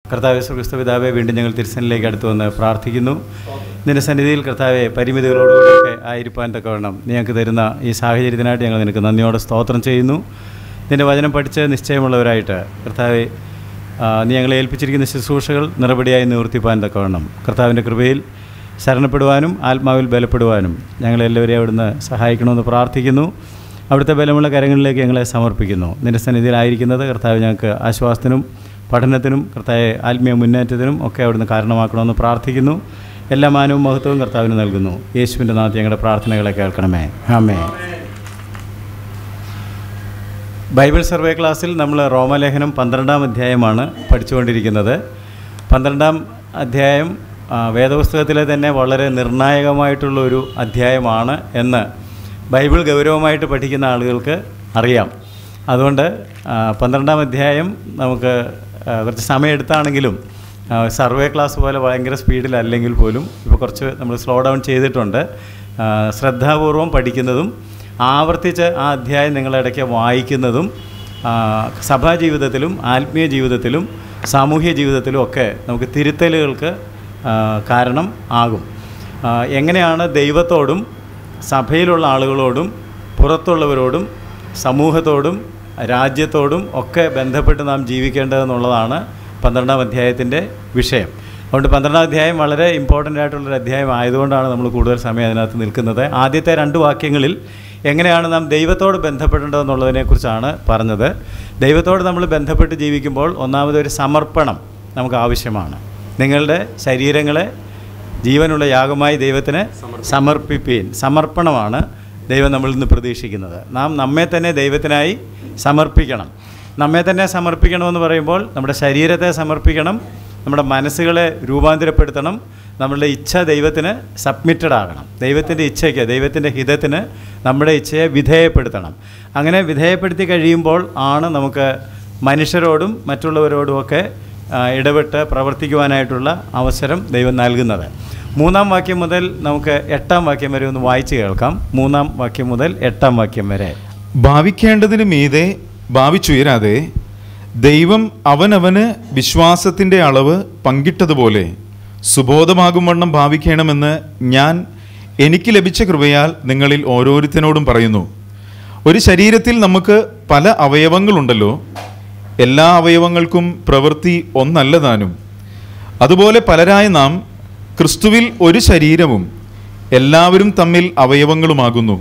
കർത്താവ് ക്രിസ്തു പിതാവെ വീണ്ടും ഞങ്ങൾ തിരുസനിലേക്ക് അടുത്ത് വന്ന് പ്രാർത്ഥിക്കുന്നു നിന്റെ സന്നിധിയിൽ കർത്താവെ പരിമിതികളോടുകൂടിയൊക്കെ ആയിരിക്കാൻ തക്കവണ്ണം നീ ഞങ്ങൾക്ക് തരുന്ന ഈ സാഹചര്യത്തിനായിട്ട് ഞങ്ങൾ നിനക്ക് നന്ദിയോടെ സ്തോത്രം ചെയ്യുന്നു നിന്റെ വചനം പഠിച്ച് നിശ്ചയമുള്ളവരായിട്ട് കർത്താവെ ആ, നീ ഞങ്ങളെ ഏൽപ്പിച്ചിരിക്കുന്ന ശുശ്രൂഷകൾ നിറപടിയായി നിവർത്തിപ്പാൻ തക്കവണ്ണം കർത്താവിൻ്റെ കൃപയിൽ ശരണപ്പെടുവാനും ആത്മാവിൽ ബലപ്പെടുവാനും ഞങ്ങളെല്ലാവരെയും അവിടുന്ന് സഹായിക്കണമെന്ന് പ്രാർത്ഥിക്കുന്നു അവിടുത്തെ ബലമുള്ള കരങ്ങളിലേക്ക് ഞങ്ങളെ സമർപ്പിക്കുന്നു നിന്റെ സന്നിധിയിലായിരിക്കുന്നത് കർത്താവ് ഞങ്ങൾക്ക് ആശ്വാസത്തിനും പഠനത്തിനും കർത്താവ് ആത്മീയ മുന്നേറ്റത്തിനും ഒക്കെ അവിടുന്ന് കാരണമാക്കണമെന്ന് പ്രാർത്ഥിക്കുന്നു എല്ലാ മാനവും മഹത്വവും കർത്താവിന് നൽകുന്നു യേശുവിൻ്റെ നാഥ് ഞങ്ങളുടെ പ്രാർത്ഥനകളെ കേൾക്കണമേ ആമേ ബൈബിൾ സർവേ ക്ലാസ്സിൽ നമ്മൾ റോമലേഖനം പന്ത്രണ്ടാം അധ്യായമാണ് പഠിച്ചുകൊണ്ടിരിക്കുന്നത് പന്ത്രണ്ടാം അധ്യായം ആ, വേദപുസ്തകത്തിലെ തന്നെ വളരെ നിർണായകമായിട്ടുള്ള ഒരു അധ്യായമാണ് എന്ന് ബൈബിൾ ഗൗരവമായിട്ട് പഠിക്കുന്ന ആളുകൾക്ക് അറിയാം അതുകൊണ്ട് ആ, പന്ത്രണ്ടാം അധ്യായം നമുക്ക് ആ, കുറച്ച് സമയമെടുത്താണെങ്കിലും ആ, സർവേ ക്ലാസ് പോലെ ഭയങ്കര സ്പീഡിലല്ലെങ്കിൽ പോലും ഇപ്പോൾ കുറച്ച് നമ്മൾ സ്ലോ ഡൗൺ ചെയ്തിട്ടുണ്ട് ആ, ശ്രദ്ധാപൂർവം പഠിക്കുന്നതും ആവർത്തിച്ച് ആ അധ്യായം നിങ്ങളിടയ്ക്ക് വായിക്കുന്നതും ആ, സഭാ ജീവിതത്തിലും ആത്മീയ ജീവിതത്തിലും സാമൂഹ്യ ജീവിതത്തിലും ഒക്കെ നമുക്ക് തിരുത്തലുകൾക്ക് ആ, കാരണം ആകും ആ, എങ്ങനെയാണ് ദൈവത്തോടും സഭയിലുള്ള ആളുകളോടും പുറത്തുള്ളവരോടും സമൂഹത്തോടും രാജ്യത്തോടും ഒക്കെ ബന്ധപ്പെട്ട് നാം ജീവിക്കേണ്ടതെന്നുള്ളതാണ് പന്ത്രണ്ടാം അധ്യായത്തിൻ്റെ വിഷയം അതുകൊണ്ട് പന്ത്രണ്ടാം അധ്യായം വളരെ ഇമ്പോർട്ടൻ്റ് ആയിട്ടുള്ളൊരു അധ്യായം ആയതുകൊണ്ടാണ് നമ്മൾ കൂടുതൽ സമയം അതിനകത്ത് നിൽക്കുന്നത് ആദ്യത്തെ രണ്ട് വാക്യങ്ങളിൽ എങ്ങനെയാണ് നാം ദൈവത്തോട് ബന്ധപ്പെടേണ്ടതെന്നുള്ളതിനെക്കുറിച്ചാണ് പറഞ്ഞത് ദൈവത്തോട് നമ്മൾ ബന്ധപ്പെട്ട് ജീവിക്കുമ്പോൾ ഒന്നാമതൊരു സമർപ്പണം നമുക്ക് ആവശ്യമാണ് നിങ്ങളുടെ ശരീരങ്ങളെ ജീവനുള്ള യാഗമായി ദൈവത്തിന് സമർപ്പിപ്പീൻ സമർപ്പണമാണ് ദൈവം നമ്മളിൽ നിന്ന് പ്രതീക്ഷിക്കുന്നത് നാം നമ്മെ തന്നെ ദൈവത്തിനായി സമർപ്പിക്കണം നമ്മെ തന്നെ സമർപ്പിക്കണമെന്ന് പറയുമ്പോൾ നമ്മുടെ ശരീരത്തെ സമർപ്പിക്കണം നമ്മുടെ മനസ്സുകളെ രൂപാന്തരപ്പെടുത്തണം നമ്മളുടെ ഇച്ഛ ദൈവത്തിന് സബ്മിറ്റഡ് ആകണം ദൈവത്തിൻ്റെ ഇച്ഛയ്ക്ക് ദൈവത്തിൻ്റെ ഹിതത്തിന് നമ്മുടെ ഇച്ഛയെ വിധേയപ്പെടുത്തണം അങ്ങനെ വിധേയപ്പെടുത്തി കഴിയുമ്പോൾ ആണ് നമുക്ക് മനുഷ്യരോടും മറ്റുള്ളവരോടുമൊക്കെ ആ, ഇടപെട്ട് പ്രവർത്തിക്കുവാനായിട്ടുള്ള അവസരം ദൈവം നൽകുന്നത് മൂന്നാം വാക്യം മുതൽ നമുക്ക് എട്ടാം വാക്യം വരെ ഒന്ന് വായിച്ച് കേൾക്കാം മൂന്നാം വാക്യം മുതൽ എട്ടാം വാക്യം വരെ ഭാവിക്കേണ്ടതിന് മീതെ ഭാവിച്ചുയരാതെ ദൈവം അവനവന് വിശ്വാസത്തിൻ്റെ അളവ് പങ്കിട്ടതുപോലെ സുബോധമാകും വണ്ണം ഭാവിക്കണമെന്ന് ഞാൻ എനിക്ക് ലഭിച്ച കൃപയാൽ നിങ്ങളിൽ ഓരോരുത്തരോടും പറയുന്നു ഒരു ശരീരത്തിൽ നമുക്ക് പല അവയവങ്ങളുണ്ടല്ലോ എല്ലാ അവയവങ്ങൾക്കും പ്രവൃത്തി ഒന്നല്ല താനും അതുപോലെ പലരായ നാം ക്രിസ്തുവിൽ ഒരു ശരീരവും എല്ലാവരും തമ്മിൽ അവയവങ്ങളുമാകുന്നു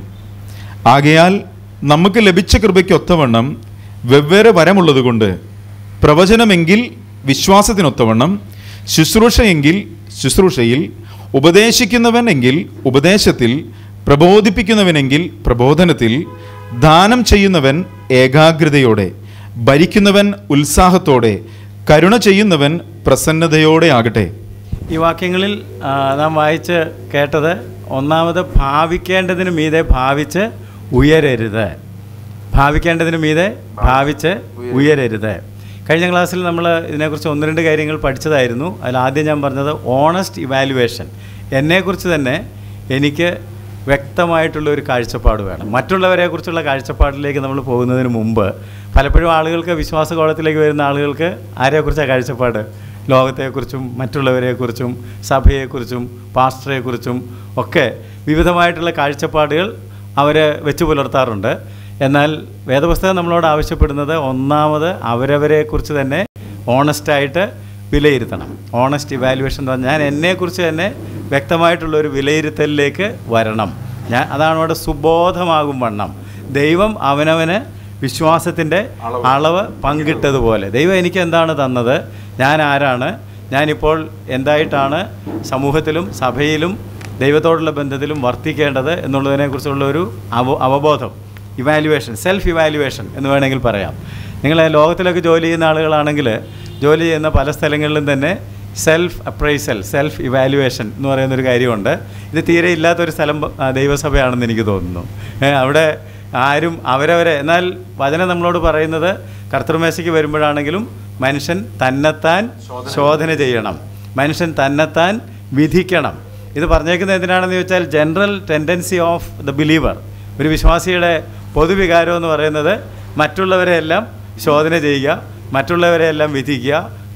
ആകയാൽ നമുക്ക് ലഭിച്ച കൃപയ്ക്കൊത്തവണ്ണം വെവ്വേറെ വരമുള്ളതുകൊണ്ട് പ്രവചനമെങ്കിൽ വിശ്വാസത്തിനൊത്തവണ്ണം ശുശ്രൂഷയെങ്കിൽ ശുശ്രൂഷയിൽ ഉപദേശിക്കുന്നവൻ എങ്കിൽ ഉപദേശത്തിൽ പ്രബോധിപ്പിക്കുന്നവനെങ്കിൽ പ്രബോധനത്തിൽ ദാനം ചെയ്യുന്നവൻ ഏകാഗ്രതയോടെ ഭരിക്കുന്നവൻ ഉത്സാഹത്തോടെ കരുണ ചെയ്യുന്നവൻ പ്രസന്നതയോടെ ആകട്ടെ ഈ വാക്യങ്ങളിൽ ആ, നാം വായിച്ച് കേട്ടത് ഒന്നാമത് ഭാവിക്കേണ്ടതിന് മീതെ ഭാവിച്ച് ഉയരരുത് ഭാവിക്കേണ്ടതിന് മീതെ ഭാവിച്ച് ഉയരരുത് കഴിഞ്ഞ ക്ലാസ്സിൽ നമ്മൾ ഇതിനെക്കുറിച്ച് ഒന്ന് രണ്ട് കാര്യങ്ങൾ പഠിച്ചതായിരുന്നു അതിൽ ആദ്യം ഞാൻ പറഞ്ഞത് ഓണസ്റ്റ് ഇവാലുവേഷൻ എന്നെക്കുറിച്ച് തന്നെ എനിക്ക് വ്യക്തമായിട്ടുള്ള ഒരു കാഴ്ചപ്പാട് വേണം മറ്റുള്ളവരെക്കുറിച്ചുള്ള കാഴ്ചപ്പാടിലേക്ക് നമ്മൾ പോകുന്നതിന് മുമ്പ് പലപ്പോഴും ആളുകൾക്ക് വിശ്വാസകോളത്തിലേക്ക് വരുന്ന ആളുകൾക്ക് ആരെക്കുറിച്ചാണ് കാഴ്ചപ്പാട് ലോകത്തെക്കുറിച്ചും മറ്റുള്ളവരെക്കുറിച്ചും സഭയെക്കുറിച്ചും പാസ്റ്ററെക്കുറിച്ചും ഒക്കെ വിവിധമായിട്ടുള്ള കാഴ്ചപ്പാടുകൾ അവർ വെച്ച് പുലർത്താറുണ്ട് എന്നാൽ വേദപുസ്തകം നമ്മളോട് ആവശ്യപ്പെടുന്നത് ഒന്നാമത് അവരവരെക്കുറിച്ച് തന്നെ ഓണസ്റ്റായിട്ട് വിലയിരുത്തണം ഓണസ്റ്റ് ഇവാലുവേഷൻ എന്ന് പറഞ്ഞാൽ ഞാൻ എന്നെക്കുറിച്ച് തന്നെ വ്യക്തമായിട്ടുള്ള ഒരു വിലയിരുത്തലിലേക്ക് വരണം ഞാൻ അതാണ് അവിടെ സുബോധമാകും വണ്ണം ദൈവം അവനവന് വിശ്വാസത്തിൻ്റെ അളവ് പങ്കിട്ടതുപോലെ ദൈവം എനിക്ക് എന്താണ് തന്നത് ഞാൻ ആരാണ് ഞാനിപ്പോൾ എന്തായിട്ടാണ് സമൂഹത്തിലും സഭയിലും ദൈവത്തോടുള്ള ബന്ധത്തിലും വർത്തിക്കേണ്ടത് എന്നുള്ളതിനെക്കുറിച്ചുള്ള ഒരു അവ അവബോധം ഇവാലുവേഷൻ സെൽഫ് ഇവാലുവേഷൻ എന്ന് വേണമെങ്കിൽ പറയാം നിങ്ങൾ ലോകത്തിലൊക്കെ ജോലി ചെയ്യുന്ന ആളുകളാണെങ്കിൽ ജോലി ചെയ്യുന്ന പല സ്ഥലങ്ങളിലും തന്നെ സെൽഫ് അപ്രൈസൽ സെൽഫ് ഇവാലുവേഷൻ എന്ന് പറയുന്നൊരു കാര്യമുണ്ട് ഇത് തീരെ ഇല്ലാത്തൊരു സ്ഥലം ആ, ദൈവസഭയാണെന്ന് എനിക്ക് തോന്നുന്നു ഏ, അവിടെ ആരും അവരവരെ എന്നാൽ വചനം നമ്മളോട് പറയുന്നത് കർത്തൃമേശയ്ക്ക് വരുമ്പോഴാണെങ്കിലും മനുഷ്യൻ തന്നെത്താൻ ശോധന ചെയ്യണം മനുഷ്യൻ തന്നെത്താൻ വിധിക്കണം ഇത് പറഞ്ഞേക്കുന്നത് എന്തിനാണെന്ന് ചോദിച്ചാൽ general tendency of the believer ഒരു വിശ്വാസിയുടെ പൊതുവികാരം എന്ന് പറയുന്നത് മറ്റുള്ളവരെയെല്ലാം ശോധന ചെയ്യുക മറ്റുള്ളവരെയെല്ലാം വിധിക്കുക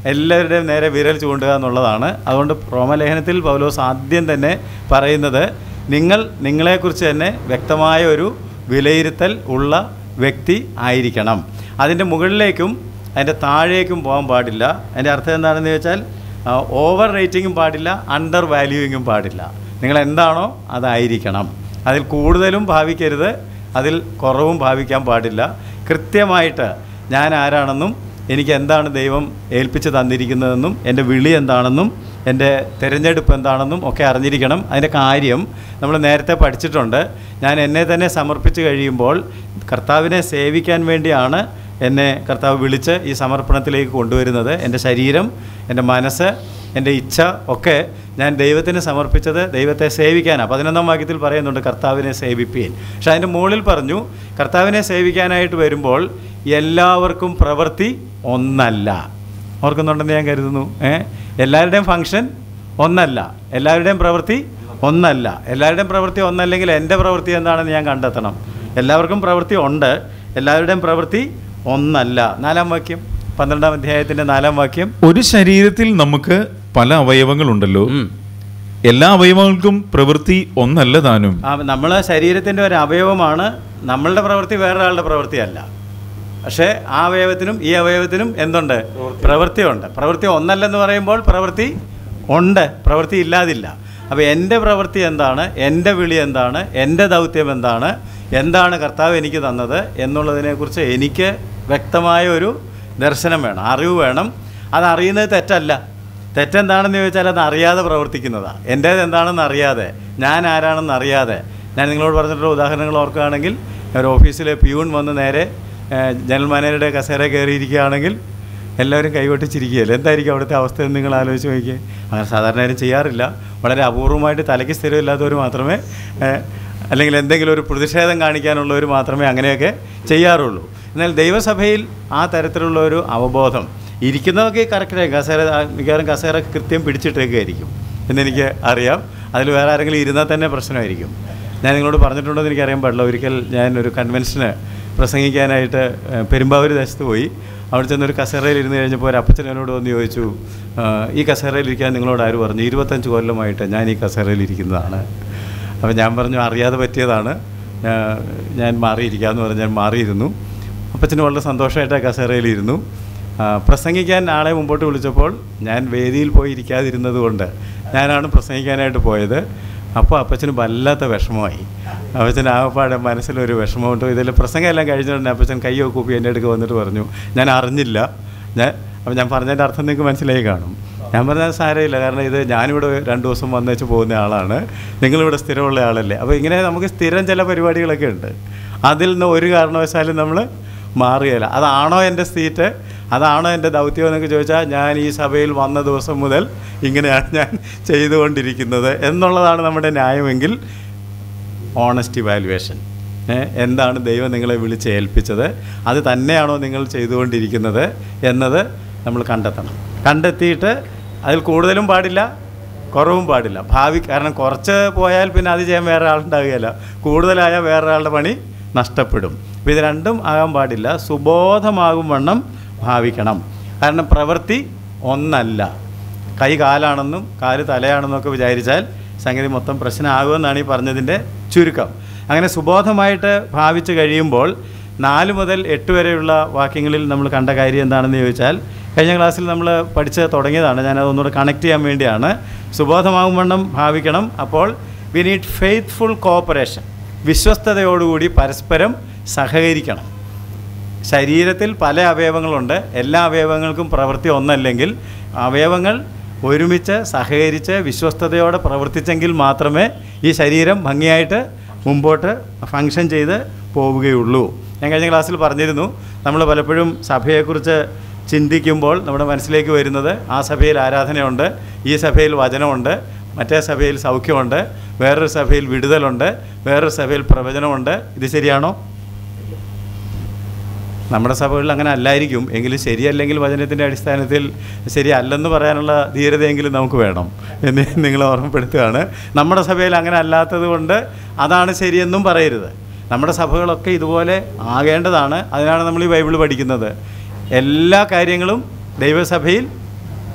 എല്ലാവരുടെയും നേരെ വിരൽ ചൂണ്ടുക എന്നുള്ളതാണ് അതുകൊണ്ട് റോമലേഖനത്തിൽ പൗലോസ് ആദ്യം തന്നെ പറയുന്നത് നിങ്ങൾ നിങ്ങളെക്കുറിച്ച് തന്നെ വ്യക്തമായ ഒരു വിലയിരുത്തൽ ഉള്ള വ്യക്തി ആയിരിക്കണം അതിൻ്റെ മുകളിലേക്കും അതിൻ്റെ താഴേക്കും പോകാൻ പാടില്ല അതിൻ്റെ അർത്ഥം എന്താണെന്ന് ചോദിച്ചാൽ ഓവർ റേറ്റിങ്ങും പാടില്ല അണ്ടർ വാല്യൂയിങ്ങും പാടില്ല നിങ്ങൾ എന്താണോ അതായിരിക്കണം അതിൽ കൂടുതലും ഭാവിക്കരുത് അതിൽ കുറവും ഭാവിക്കാൻ പാടില്ല കൃത്യമായിട്ട് ഞാൻ ആരാണെന്നും എനിക്ക് എന്താണ് ദൈവം ഏൽപ്പിച്ച് തന്നിരിക്കുന്നതെന്നും എൻ്റെ വിളി എന്താണെന്നും എൻ്റെ തിരഞ്ഞെടുപ്പ് എന്താണെന്നും ഒക്കെ അറിഞ്ഞിരിക്കണം അതിൻ്റെ കാര്യം നമ്മൾ നേരത്തെ പഠിച്ചിട്ടുണ്ട് ഞാൻ എന്നെ തന്നെ സമർപ്പിച്ച് കഴിയുമ്പോൾ കർത്താവിനെ സേവിക്കാൻ വേണ്ടിയാണ് എന്നെ കർത്താവ് വിളിച്ച് ഈ സമർപ്പണത്തിലേക്ക് കൊണ്ടുവരുന്നത് എൻ്റെ ശരീരം എൻ്റെ മനസ്സ് എൻ്റെ ഇച്ഛ ഒക്കെ ഞാൻ ദൈവത്തിന് സമർപ്പിച്ചത് ദൈവത്തെ സേവിക്കാനാണ് പതിനൊന്നാം വാക്യത്തിൽ പറയുന്നുണ്ട് കർത്താവിനെ സേവിപ്പീൻ പക്ഷെ അതിൻ്റെ മുകളിൽ പറഞ്ഞു കർത്താവിനെ സേവിക്കാനായിട്ട് വരുമ്പോൾ എല്ലാവർക്കും പ്രവൃത്തി ഒന്നല്ല ഓർക്കുന്നുണ്ടെന്ന് ഞാൻ കരുതുന്നു ഏ എല്ലാവരുടെയും ഫങ്ഷൻ ഒന്നല്ല എല്ലാവരുടെയും പ്രവൃത്തി ഒന്നല്ല എല്ലാവരുടെയും പ്രവൃത്തി ഒന്നല്ലെങ്കിൽ എൻ്റെ പ്രവൃത്തി എന്താണെന്ന് ഞാൻ കണ്ടെത്തണം എല്ലാവർക്കും പ്രവൃത്തി ഉണ്ട് എല്ലാവരുടെയും പ്രവൃത്തി ഒന്നല്ല നാലാം വാക്യം പന്ത്രണ്ടാം അധ്യായത്തിൻ്റെ നാലാം വാക്യം ഒരു ശരീരത്തിൽ നമുക്ക് പല അവയവങ്ങളുണ്ടല്ലോ ഉം. എല്ലാ അവയവങ്ങൾക്കും പ്രവൃത്തി ഒന്നല്ല താനും ആ നമ്മളെ ശരീരത്തിൻ്റെ ഒരു അവയവമാണ് നമ്മളുടെ പ്രവൃത്തി വേറൊരാളുടെ പ്രവൃത്തിയല്ല പക്ഷേ ആ അവയവത്തിനും ഈ അവയവത്തിനും എന്തുണ്ട് പ്രവൃത്തിയുണ്ട് പ്രവൃത്തി ഒന്നല്ലെന്ന് പറയുമ്പോൾ പ്രവൃത്തി ഉണ്ട് പ്രവൃത്തി ഇല്ലാതില്ല അപ്പോൾ എൻ്റെ പ്രവൃത്തി എന്താണ് എൻ്റെ വിളി എന്താണ് എൻ്റെ ദൗത്യം എന്താണ് എന്താണ് കർത്താവ് എനിക്ക് തന്നത് എന്നുള്ളതിനെക്കുറിച്ച് എനിക്ക് വ്യക്തമായ ഒരു ദർശനം വേണം അറിവ് വേണം അത് അറിയുന്നത് തെറ്റല്ല തെറ്റെന്താണെന്ന് ചോദിച്ചാൽ അത് അറിയാതെ പ്രവർത്തിക്കുന്നതാണ് എൻ്റേത് എന്താണെന്ന് അറിയാതെ ഞാൻ ആരാണെന്ന് അറിയാതെ ഞാൻ നിങ്ങളോട് പറഞ്ഞിട്ടുള്ള ഉദാഹരണങ്ങൾ ഓർക്കുകയാണെങ്കിൽ ഒരു ഓഫീസിലെ പ്യൂൺ വന്ന് നേരെ ഏഹ്, ജനറൽ മാനേജറുടെ കസേര കയറിയിരിക്കുകയാണെങ്കിൽ എല്ലാവരും കൈകൊട്ടിച്ചിരിക്കുകയല്ലേ എന്തായിരിക്കും അവിടുത്തെ അവസ്ഥ എന്ന് നിങ്ങൾ ആലോചിച്ച് നോക്കിയേ അങ്ങനെ സാധാരണ ആരും ചെയ്യാറില്ല വളരെ അപൂർവമായിട്ട് തലയ്ക്ക് സ്ഥിരമില്ലാത്തവർ മാത്രമേ ഏഹ്, അല്ലെങ്കിൽ എന്തെങ്കിലും ഒരു പ്രതിഷേധം കാണിക്കാനുള്ളവർ മാത്രമേ അങ്ങനെയൊക്കെ ചെയ്യാറുള്ളൂ എന്നാൽ ദൈവസഭയിൽ ആ തരത്തിലുള്ള ഒരു അവബോധം ഇരിക്കുന്നതൊക്കെ കറക്റ്റായി കസേര ആ, മിക്കവാറും കസേര കൃത്യം പിടിച്ചിട്ടേക്കായിരിക്കും എന്നെനിക്ക് അറിയാം അതിൽ വേറെ ആരെങ്കിലും ഇരുന്നാൽ തന്നെ പ്രശ്നമായിരിക്കും ഞാൻ നിങ്ങളോട് പറഞ്ഞിട്ടുണ്ടോ എന്ന് എനിക്കറിയാൻ പാടില്ല ഒരിക്കൽ ഞാൻ ഒരു കൺവെൻഷന് പ്രസംഗിക്കാനായിട്ട് ഏഹ്, പെരുമ്പാവൂർ ദേശത്ത് പോയി അവിടെ ചെന്നൊരു കസേരയിൽ ഇരുന്ന് കഴിഞ്ഞപ്പോൾ ഒരു അപ്പച്ചൻ എന്നോട് വന്ന് ചോദിച്ചു "ആ, ഈ കസേരയിൽ ഇരിക്കാൻ നിങ്ങളോട് ആര് പറഞ്ഞു ഇരുപത്തഞ്ച് കൊല്ലമായിട്ട് ഞാൻ ഈ കസേരയിൽ ഇരിക്കുന്നതാണ് അപ്പോൾ ഞാൻ പറഞ്ഞു അറിയാതെ പറ്റിയതാണ് ഞാ- ഞാൻ മാറിയിരിക്കാമെന്ന് പറഞ്ഞ് ഞാൻ മാറിയിരുന്നു അപ്പച്ചന് വളരെ സന്തോഷമായിട്ട് ആ കസേരയിലിരുന്നു ആ, പ്രസംഗിക്കാൻ ആളെ മുമ്പോട്ട് വിളിച്ചപ്പോൾ ഞാൻ വേദിയിൽ പോയി ഇരിക്കാതിരുന്നത് കൊണ്ട് ഞാനാണ് പ്രസംഗിക്കാനായിട്ട് പോയത് അപ്പോൾ അപ്പച്ചന് വല്ലാത്ത വിഷമമായി അപ്പച്ചൻ ആകപ്പാടെ മനസ്സിലൊരു വിഷമമുണ്ട് ഇതിൽ പ്രസംഗം എല്ലാം കഴിഞ്ഞിട്ടുണ്ട് അപ്പച്ചൻ കയ്യോ കൂപ്പി എൻ്റെ അടുക്ക് വന്നിട്ട് പറഞ്ഞു ഞാൻ അറിഞ്ഞില്ല ഞാൻ അപ്പോൾ ഞാൻ പറഞ്ഞതിൻ്റെ അർത്ഥം നിങ്ങൾക്ക് മനസ്സിലായി കാണും ഞാൻ പറഞ്ഞത് സാരമില്ല കാരണം ഇത് ഞാനിവിടെ രണ്ട് ദിവസം വന്നു വെച്ച് പോകുന്ന ആളാണ് നിങ്ങളിവിടെ സ്ഥിരമുള്ള ആളല്ലേ അപ്പോൾ ഇങ്ങനെ നമുക്ക് സ്ഥിരം ചില പരിപാടികളൊക്കെ ഉണ്ട് അതിൽ നിന്ന് ഒരു കാരണവശാലും നമ്മൾ മാറുകയില്ല അതാണോ എൻ്റെ സീറ്റ് അതാണോ എൻ്റെ ദൗത്യം എന്നൊക്കെ ചോദിച്ചാൽ ഞാൻ ഈ സഭയിൽ വന്ന ദിവസം മുതൽ ഇങ്ങനെയാണ് ഞാൻ ചെയ്തുകൊണ്ടിരിക്കുന്നത് എന്നുള്ളതാണ് നമ്മുടെ ന്യായമെങ്കിൽ ഓണസ്റ്റ് ഇവാലുവേഷൻ എന്താണ് ദൈവം നിങ്ങളെ വിളിച്ച് ഏൽപ്പിച്ചത് അത് തന്നെയാണോ നിങ്ങൾ ചെയ്തുകൊണ്ടിരിക്കുന്നത് എന്നത് നമ്മൾ കണ്ടെത്തണം കണ്ടെത്തിയിട്ട് അതിൽ കൂടുതലും പാടില്ല കുറവും പാടില്ല ഭാവി കാരണം കുറച്ച് പോയാൽ പിന്നെ അത് ചെയ്യാൻ വേറെ ആളുണ്ടാവുകയില്ല കൂടുതലായാൽ വേറെ ആളുടെ പണി നഷ്ടപ്പെടും അപ്പോൾ ഇത് രണ്ടും ആകാൻ പാടില്ല സുബോധമാകും വണ്ണം ഭാവിക്കണം കാരണം പ്രവൃത്തി ഒന്നല്ല കൈ കാലാണെന്നും കാല് തലയാണെന്നും ഒക്കെ വിചാരിച്ചാൽ സംഗതി മൊത്തം പ്രശ്നമാകുമെന്നാണ് ഈ പറഞ്ഞതിൻ്റെ ചുരുക്കം അങ്ങനെ സുബോധമായിട്ട് ഭാവിച്ച് കഴിയുമ്പോൾ നാല് മുതൽ എട്ട് വരെയുള്ള വാക്യങ്ങളിൽ നമ്മൾ കണ്ട കാര്യം എന്താണെന്ന് ചോദിച്ചാൽ കഴിഞ്ഞ ക്ലാസ്സിൽ നമ്മൾ പഠിച്ച് തുടങ്ങിയതാണ് ഞാനത് ഒന്നുകൂടെ കണക്ട് ചെയ്യാൻ വേണ്ടിയാണ് സുബോധമാകും വണ്ണം ഭാവിക്കണം അപ്പോൾ വി നീഡ് ഫെയ്ത്ത്ഫുൾ കോപ്പറേഷൻ വിശ്വസ്തയോടുകൂടി പരസ്പരം സഹകരിക്കണം ശരീരത്തിൽ പല അവയവങ്ങളുണ്ട് എല്ലാ അവയവങ്ങൾക്കും പ്രവൃത്തി ഒന്നല്ലെങ്കിൽ അവയവങ്ങൾ ഒരുമിച്ച് സഹകരിച്ച് വിശ്വസ്തയോടെ പ്രവർത്തിച്ചെങ്കിൽ മാത്രമേ ഈ ശരീരം ഭംഗിയായിട്ട് മുമ്പോട്ട് ഫങ്ഷൻ ചെയ്ത് പോവുകയുള്ളൂ ഞാൻ കഴിഞ്ഞ ക്ലാസ്സിൽ പറഞ്ഞിരുന്നു നമ്മൾ പലപ്പോഴും സഭയെക്കുറിച്ച് ചിന്തിക്കുമ്പോൾ നമ്മുടെ മനസ്സിലേക്ക് വരുന്നത് ആ സഭയിൽ ആരാധനയുണ്ട് ഈ സഭയിൽ വചനമുണ്ട് മറ്റേ സഭയിൽ സൗഖ്യമുണ്ട് വേറൊരു സഭയിൽ വിടുതലുണ്ട് വേറൊരു സഭയിൽ പ്രവചനമുണ്ട് ഇത് ശരിയാണോ നമ്മുടെ സഭകളിൽ അങ്ങനെ അല്ലായിരിക്കും എങ്കിലും ശരിയല്ലെങ്കിൽ വചനത്തിൻ്റെ അടിസ്ഥാനത്തിൽ ശരിയല്ലെന്ന് പറയാനുള്ള ധീരതയെങ്കിലും നമുക്ക് വേണം എന്ന് നിങ്ങളെ ഓർമ്മപ്പെടുത്തുകയാണ് നമ്മുടെ സഭയിൽ അങ്ങനെ അല്ലാത്തത് കൊണ്ട് അതാണ് ശരിയെന്നും പറയരുത് നമ്മുടെ സഭകളൊക്കെ ഇതുപോലെ ആകേണ്ടതാണ് അതിനാണ് നമ്മൾ ഈ ബൈബിൾ പഠിക്കുന്നത് എല്ലാ കാര്യങ്ങളും ദൈവസഭയിൽ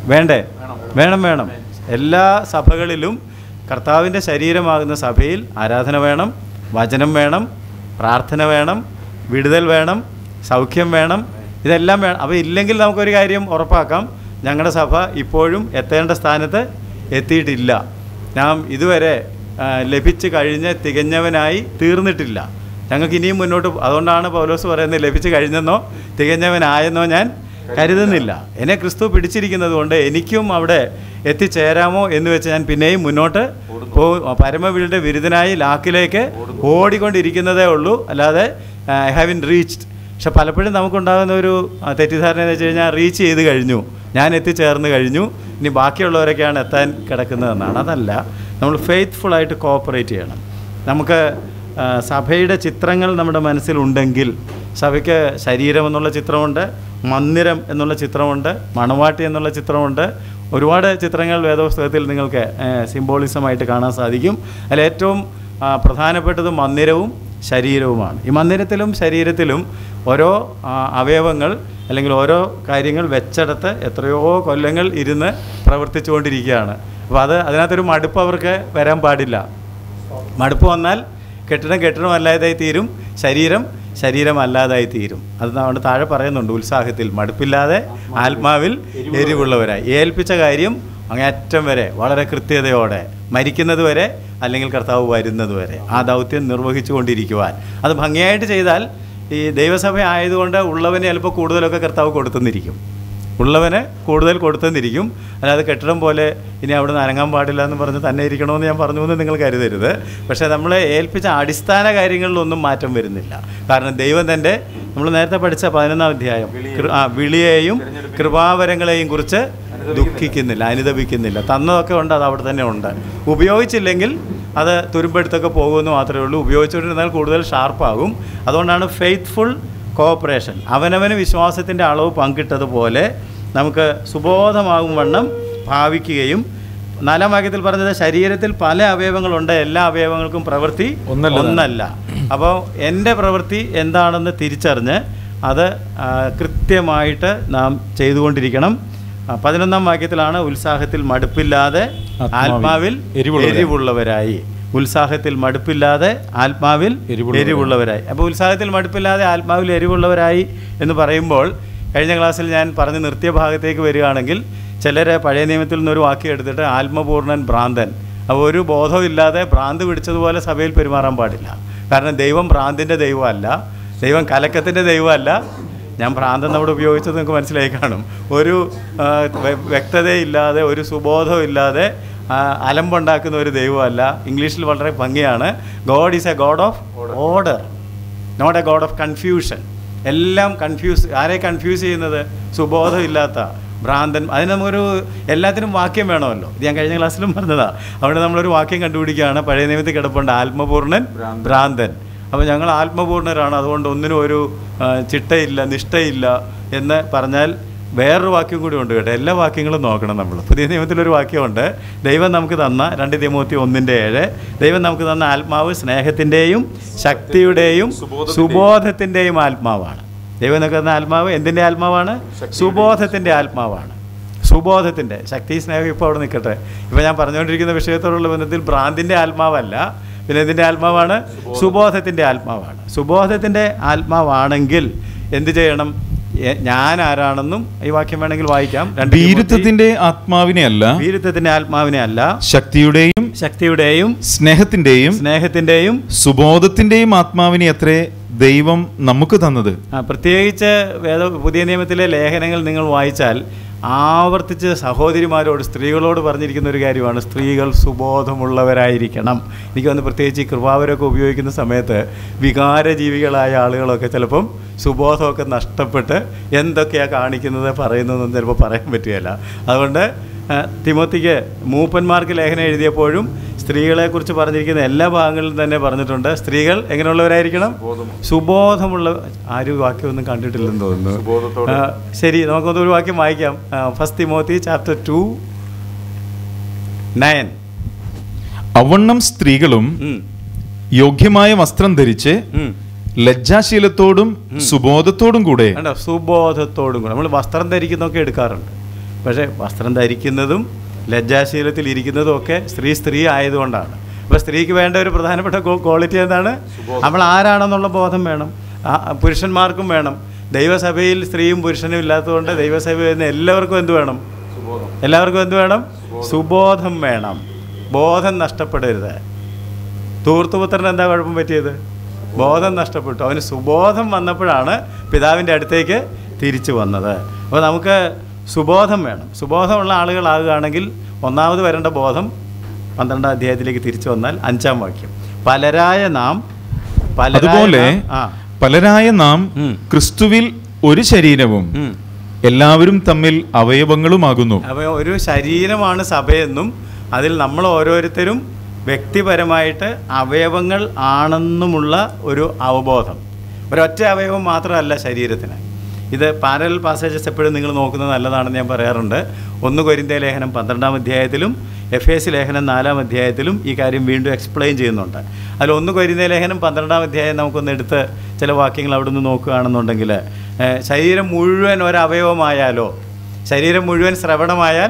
വേണ്ടേ വേണം വേണം എല്ലാ സഭകളിലും കർത്താവിൻ്റെ ശരീരമാകുന്ന സഭയിൽ ആരാധന വേണം വചനം വേണം പ്രാർത്ഥന വേണം വിടുതൽ വേണം സൗഖ്യം വേണം ഇതെല്ലാം വേണം അപ്പോൾ ഇല്ലെങ്കിൽ നമുക്കൊരു കാര്യം ഉറപ്പാക്കാം ഞങ്ങളുടെ സഭ ഇപ്പോഴും എത്തേണ്ട സ്ഥാനത്ത് എത്തിയിട്ടില്ല നാം ഇതുവരെ ആ, ലഭിച്ച് കഴിഞ്ഞ് തികഞ്ഞവനായി തീർന്നിട്ടില്ല ഞങ്ങൾക്ക് ഇനിയും മുന്നോട്ട് പോ- അതുകൊണ്ടാണ് പൗലോസ് പറയുന്നത് ലഭിച്ച് കഴിഞ്ഞെന്നോ തികഞ്ഞവനായെന്നോ ഞാൻ കരുതുന്നില്ല എന്നെ ക്രിസ്തു പിടിച്ചിരിക്കുന്നത് കൊണ്ട് എനിക്കും അവിടെ എത്തിച്ചേരാമോ എന്ന് വെച്ച് ഞാൻ പിന്നെയും മുന്നോട്ട് പോ പരമവിളുടെ ബിരുദനായി ലാക്കിലേക്ക് ഓടിക്കൊണ്ടിരിക്കുന്നതേ ഉള്ളൂ അല്ലാതെ ഐ ഹാവ് ഇൻ റീച്ച്ഡ് പക്ഷെ പലപ്പോഴും നമുക്കുണ്ടാകുന്ന ഒരു ആ, തെറ്റിദ്ധാരണ എന്ന് വെച്ച് കഴിഞ്ഞാൽ റീച്ച് ചെയ്ത് കഴിഞ്ഞു ഞാൻ എത്തിച്ചേർന്ന് കഴിഞ്ഞു ഇനി ബാക്കിയുള്ളവരൊക്കെയാണ് എത്താൻ കിടക്കുന്നതെന്നാണ് അതല്ല നമ്മൾ ഫെയ്ത്ത്ഫുള്ളായിട്ട് കോപ്പറേറ്റ് ചെയ്യണം നമുക്ക് ആ, സഭയുടെ ചിത്രങ്ങൾ നമ്മുടെ മനസ്സിലുണ്ടെങ്കിൽ സഭയ്ക്ക് ശരീരം എന്നുള്ള ചിത്രമുണ്ട് മന്ദിരം എന്നുള്ള ചിത്രമുണ്ട് മണവാട്ടി എന്നുള്ള ചിത്രമുണ്ട് ഒരുപാട് ചിത്രങ്ങൾ വേദപുസ്തകത്തിൽ നിങ്ങൾക്ക് സിംബോളിസമായിട്ട് കാണാൻ സാധിക്കും അതിൽ ഏറ്റവും ആ, പ്രധാനപ്പെട്ടത് മന്ദിരവും ശരീരവുമാണ് ഈ മന്ദിരത്തിലും ശരീരത്തിലും ഓരോ ആ, അവയവങ്ങൾ അല്ലെങ്കിൽ ഓരോ കാര്യങ്ങൾ വെച്ചെടുത്ത് എത്രയോ കൊല്ലങ്ങൾ ഇരുന്ന് പ്രവർത്തിച്ചുകൊണ്ടിരിക്കുകയാണ് അപ്പോൾ അത് അതിനകത്തൊരു മടുപ്പ് അവർക്ക് വരാൻ പാടില്ല മടുപ്പ് വന്നാൽ കെട്ടിടം കെട്ടിടമല്ലാതായി തീരും ശരീരം ശരീരമല്ലാതായി തീരും അത് നമ്മുടെ താഴെ പറയുന്നുണ്ട് ഉത്സാഹത്തിൽ മടുപ്പില്ലാതെ ആത്മാവിൽ എരിവുള്ളവരായി ഏൽപ്പിച്ച കാര്യം അങ്ങേയറ്റം വരെ വളരെ കൃത്യതയോടെ മരിക്കുന്നത് വരെ അല്ലെങ്കിൽ കർത്താവ് വരുന്നത് വരെ ആ ദൗത്യം നിർവഹിച്ചു കൊണ്ടിരിക്കുവാൻ അത് ഭംഗിയായിട്ട് ചെയ്താൽ ഈ ദൈവസഭ ആയതുകൊണ്ട് ഉള്ളവന് ചിലപ്പോൾ കൂടുതലൊക്കെ കർത്താവ് കൊടുത്തെന്നിരിക്കും ഉള്ളവന് കൂടുതൽ കൊടുത്തെന്നിരിക്കും അല്ലാതെ കെട്ടിടം പോലെ ഇനി അവിടെ നിന്ന് അനങ്ങാൻ പാടില്ല എന്ന് പറഞ്ഞ് തന്നെ ഇരിക്കണമെന്ന് ഞാൻ പറഞ്ഞു എന്ന് നിങ്ങൾ കരുതരുത് പക്ഷേ നമ്മളെ ഏൽപ്പിച്ച അടിസ്ഥാന കാര്യങ്ങളിലൊന്നും മാറ്റം വരുന്നില്ല കാരണം ദൈവം തൻ്റെ നമ്മൾ നേരത്തെ പഠിച്ച പതിനൊന്നാം അധ്യായം കൃ- ആ വിളിയെയും കൃപാവരങ്ങളെയും കുറിച്ച് ദുഃഖിക്കുന്നില്ല അനുദപിക്കുന്നില്ല തന്നതൊക്കെ ഉണ്ട് അത് അവിടെ തന്നെ ഉണ്ട് ഉപയോഗിച്ചില്ലെങ്കിൽ അത് തുരുമ്പെടുത്തൊക്കെ പോകുമെന്ന് മാത്രമേ ഉള്ളൂ ഉപയോഗിച്ചുകൊണ്ടിരുന്നാൽ കൂടുതൽ ഷാർപ്പാകും അതുകൊണ്ടാണ് ഫെയ്ത്ത്ഫുൾ കോഓപ്പറേഷൻ അവനവന് വിശ്വാസത്തിൻ്റെ അളവ് പങ്കിട്ടതുപോലെ നമുക്ക് സുബോധമാകും വണ്ണം ഭാവിക്കുകയും നാലാം വാക്യത്തിൽ പറഞ്ഞത് ശരീരത്തിൽ പല അവയവങ്ങളുണ്ട് എല്ലാ അവയവങ്ങൾക്കും പ്രവൃത്തി ഒന്നല്ല താനും. ഒന്നല്ല അപ്പോൾ എൻ്റെ പ്രവൃത്തി എന്താണെന്ന് തിരിച്ചറിഞ്ഞ് അത് ആ, കൃത്യമായിട്ട് നാം ചെയ്തുകൊണ്ടിരിക്കണം ആ, പതിനൊന്നാം വാക്യത്തിലാണ് ഉത്സാഹത്തിൽ മടുപ്പില്ലാതെ ആത്മാവിൽ ആത്മാവിൽ എരിവുള്ളവരായി. എരിവുള്ളവരായി ഉത്സാഹത്തിൽ മടുപ്പില്ലാതെ ആത്മാവിൽ എരിവുള്ളവരായി. എരിവുള്ളവരായി അപ്പോൾ ഉത്സാഹത്തിൽ മടുപ്പില്ലാതെ ആത്മാവിൽ എരിവുള്ളവരായി എന്ന് പറയുമ്പോൾ കഴിഞ്ഞ ക്ലാസ്സിൽ ഞാൻ പറഞ്ഞ് നിർത്തിയ ഭാഗത്തേക്ക് വരികയാണെങ്കിൽ ചിലരെ പഴയ നിയമത്തിൽ നിന്നൊരു വാക്യം എടുത്തിട്ട് ആത്മപൂർണ്ണൻ ഭ്രാന്തൻ അപ്പോൾ ഒരു ബോധവും ഇല്ലാതെ ഭ്രാന്ത് പിടിച്ചതുപോലെ സഭയിൽ പെരുമാറാൻ പാടില്ല കാരണം ദൈവം ഭ്രാന്തിൻ്റെ ദൈവമല്ല ദൈവം കലക്കത്തിൻ്റെ ദൈവമല്ല ഞാൻ ഭ്രാന്തൻ അവിടെ ഉപയോഗിച്ചത് നിങ്ങൾക്ക് മനസ്സിലായി കാണും ഒരു ആ, വ്യ- വ്യക്തതയില്ലാതെ ഒരു സുബോധവും ഇല്ലാതെ ആ, അലമ്പുണ്ടാക്കുന്ന ഒരു ദൈവമല്ല ഇംഗ്ലീഷിൽ വളരെ ഭംഗിയാണ് God is a God of order not a God of confusion എല്ലാം കൺഫ്യൂസ് ആരെ കൺഫ്യൂസ് ചെയ്യുന്നത് സുബോധമില്ലാത്ത ഭ്രാന്തൻ അതിന് നമുക്കൊരു എല്ലാത്തിനും വാക്യം വേണമല്ലോ ഇത് ഞാൻ കഴിഞ്ഞ ക്ലാസ്സിലും പറഞ്ഞതാ അവിടെ നമ്മളൊരു വാക്യം കണ്ടുപിടിക്കുകയാണ് പഴയ നിയമത്തിൽ കിടപ്പുണ്ട് ആത്മപൂർണ്ണൻ ഭ്രാന്തൻ അപ്പോൾ ഞങ്ങൾ ആത്മപൂർണ്ണരാണ് അതുകൊണ്ട് ഒന്നിനും ഒരു ആ, ചിട്ടയില്ല നിഷ്ഠയില്ല എന്ന് പറഞ്ഞാൽ വേറൊരു വാക്യം കൂടി ഉണ്ട് കേട്ടോ എല്ലാ വാക്യങ്ങളും നോക്കണം നമ്മൾ പുതിയ നിയമത്തിലൊരു വാക്യമുണ്ട് ദൈവം നമുക്ക് തന്ന രണ്ട് തിമൂത്തി ഒന്നിൻ്റെ ഏഴ് ദൈവം നമുക്ക് തന്ന ആത്മാവ് സ്നേഹത്തിൻ്റെയും ശക്തിയുടെയും സുബോധത്തിൻ്റെയും ആത്മാവാണ് ദൈവം നമുക്ക് തന്ന ആത്മാവ് എന്തിൻ്റെ ആത്മാവാണ് സുബോധത്തിൻ്റെ ആത്മാവാണ് സുബോധത്തിൻ്റെ ശക്തി സ്നേഹം ഇപ്പോൾ അവിടെ നിൽക്കട്ടെ ഇപ്പോൾ ഞാൻ പറഞ്ഞുകൊണ്ടിരിക്കുന്ന വിഷയത്തോടുള്ള ബന്ധത്തിൽ ഭ്രാന്തിൻ്റെ ആത്മാവല്ല പിന്നെ എന്തിൻ്റെ ആത്മാവാണ് സുബോധത്തിൻ്റെ ആത്മാവാണ് സുബോധത്തിൻ്റെ ആത്മാവാണെങ്കിൽ എന്ത് ചെയ്യണം എ- ഞാൻ ആരാണെന്നും ഈ വാക്യം വേണമെങ്കിൽ വായിക്കാം രണ്ട് തിമോത്തി- ഭീരുത്വത്തിന്റെ ആത്മാവിനെ അല്ല വീരത്വത്തിൻ്റെ ആത്മാവിനെ അല്ല ശക്തിയുടെയും ശക്തിയുടെയും സ്നേഹത്തിന്റെയും സ്നേഹത്തിൻ്റെയും സുബോധത്തിന്റെയും ആത്മാവിനെ അത്രേ ദൈവം നമുക്ക് തന്നത് ആ, പ്രത്യേകിച്ച് വേദ പുതിയ നിയമത്തിലെ ലേഖനങ്ങൾ നിങ്ങൾ വായിച്ചാൽ ആവർത്തിച്ച് സഹോദരിമാരോട് സ്ത്രീകളോട് പറഞ്ഞിരിക്കുന്ന ഒരു കാര്യമാണ് സ്ത്രീകൾ സുബോധമുള്ളവരായിരിക്കണം എനിക്ക് വന്ന് പ്രത്യേകിച്ച് ഈ കൃപാവരമൊക്കെ ഉപയോഗിക്കുന്ന സമയത്ത് വികാരജീവികളായ ആളുകളൊക്കെ ചിലപ്പം സുബോധമൊക്കെ നഷ്ടപ്പെട്ട് എന്തൊക്കെയാണ് കാണിക്കുന്നത് പറയുന്നതെന്ന് ചിലപ്പോൾ പറയാൻ പറ്റുകയില്ല അതുകൊണ്ട് ആ, തിമോത്തിക്ക് മൂപ്പന്മാർക്ക് ലേഖനം എഴുതിയപ്പോഴും സ്ത്രീകളെക്കുറിച്ച് പറഞ്ഞിരിക്കുന്ന എല്ലാ ഭാഗങ്ങളിലും തന്നെ പറഞ്ഞിട്ടുണ്ട് സ്ത്രീകൾ എങ്ങനെയുള്ളവരായിരിക്കണം സുബോധമുള്ള ആരും വാക്യമൊന്നും കണ്ടിട്ടില്ലെന്ന് തോന്നുന്നു ആ, ശരി നമുക്കൊന്ന് ഒരു വാക്യം വായിക്കാം first Timothy chapter two nine അവണ്ണം സ്ത്രീകളും യോഗ്യമായ വസ്ത്രം ധരിച്ച് ലജ്ജാശീലത്തോടും സുബോധത്തോടും കൂടെ കണ്ടോ സുബോധത്തോടും കൂടെ നമ്മൾ വസ്ത്രം ധരിക്കുന്നൊക്കെ എടുക്കാറുണ്ട് പക്ഷേ വസ്ത്രം ധരിക്കുന്നതും ലജ്ജാശീലത്തിൽ ഇരിക്കുന്നതും ഒക്കെ സ്ത്രീ സ്ത്രീ ആയതുകൊണ്ടാണ് അപ്പോൾ സ്ത്രീക്ക് വേണ്ട ഒരു പ്രധാനപ്പെട്ട ക്വാളിറ്റി എന്താണ് നമ്മൾ ആരാണെന്നുള്ള ബോധം വേണം ആ, പുരുഷന്മാർക്കും വേണം ദൈവസഭയിൽ സ്ത്രീയും പുരുഷനും ഇല്ലാത്തതുകൊണ്ട് ദൈവസഭയിൽ നിന്ന് എല്ലാവർക്കും എന്ത് വേണം എല്ലാവർക്കും എന്ത് വേണം സുബോധം വേണം ബോധം നഷ്ടപ്പെടരുത് തൂർത്തുപുത്രന് എന്താ കുഴപ്പം പറ്റിയത് ബോധം നഷ്ടപ്പെട്ടു അവന് സുബോധം വന്നപ്പോഴാണ് പിതാവിൻ്റെ അടുത്തേക്ക് തിരിച്ചു വന്നത് അപ്പോൾ നമുക്ക് സുബോധം വേണം സുബോധമുള്ള ആളുകളാകുകയാണെങ്കിൽ ഒന്നാമത് വരേണ്ട ബോധം പന്ത്രണ്ടാം അധ്യായത്തിലേക്ക് തിരിച്ചു വന്നാൽ അഞ്ചാം വാക്യം പലരായ നാം പലരായ അതുപോലെ നാം- ആ പലരായ നാം ഉം. ക്രിസ്തുവിൽ ഒരു ശരീരവും ഉം. എല്ലാവരും തമ്മിൽ അവയവങ്ങളുമാകുന്നു അപ്പോൾ ഒരു ശരീരമാണ് സഭയെന്നും അതിൽ നമ്മൾ ഓരോരുത്തരും വ്യക്തിപരമായിട്ട് അവയവങ്ങൾ ആണെന്നുമുള്ള ഒരു അവബോധം ഒരൊറ്റ അവയവം മാത്രമല്ല ശരീരത്തിന് ഇത് പാരൽ പാസേജസ് എപ്പോഴും നിങ്ങൾ നോക്കുന്നത് നല്ലതാണെന്ന് ഞാൻ പറയാറുണ്ട് ഒന്ന് കൊരിന്ത ലേഖനം പന്ത്രണ്ടാം അധ്യായത്തിലും എഫ് എസ് ലേഖനം നാലാം അധ്യായത്തിലും ഈ കാര്യം വീണ്ടും എക്സ്പ്ലെയിൻ ചെയ്യുന്നുണ്ട് അതിൽ ഒന്ന് കൊരിന്ത ലേഖനം പന്ത്രണ്ടാം അധ്യായം നമുക്കൊന്ന് എടുത്ത് ചില വാക്യങ്ങൾ അവിടെ നിന്ന് നോക്കുകയാണെന്നുണ്ടെങ്കിൽ ഏഹ്, ശരീരം മുഴുവൻ ഒരവയവമായാലോ ശരീരം മുഴുവൻ ശ്രവണമായാൽ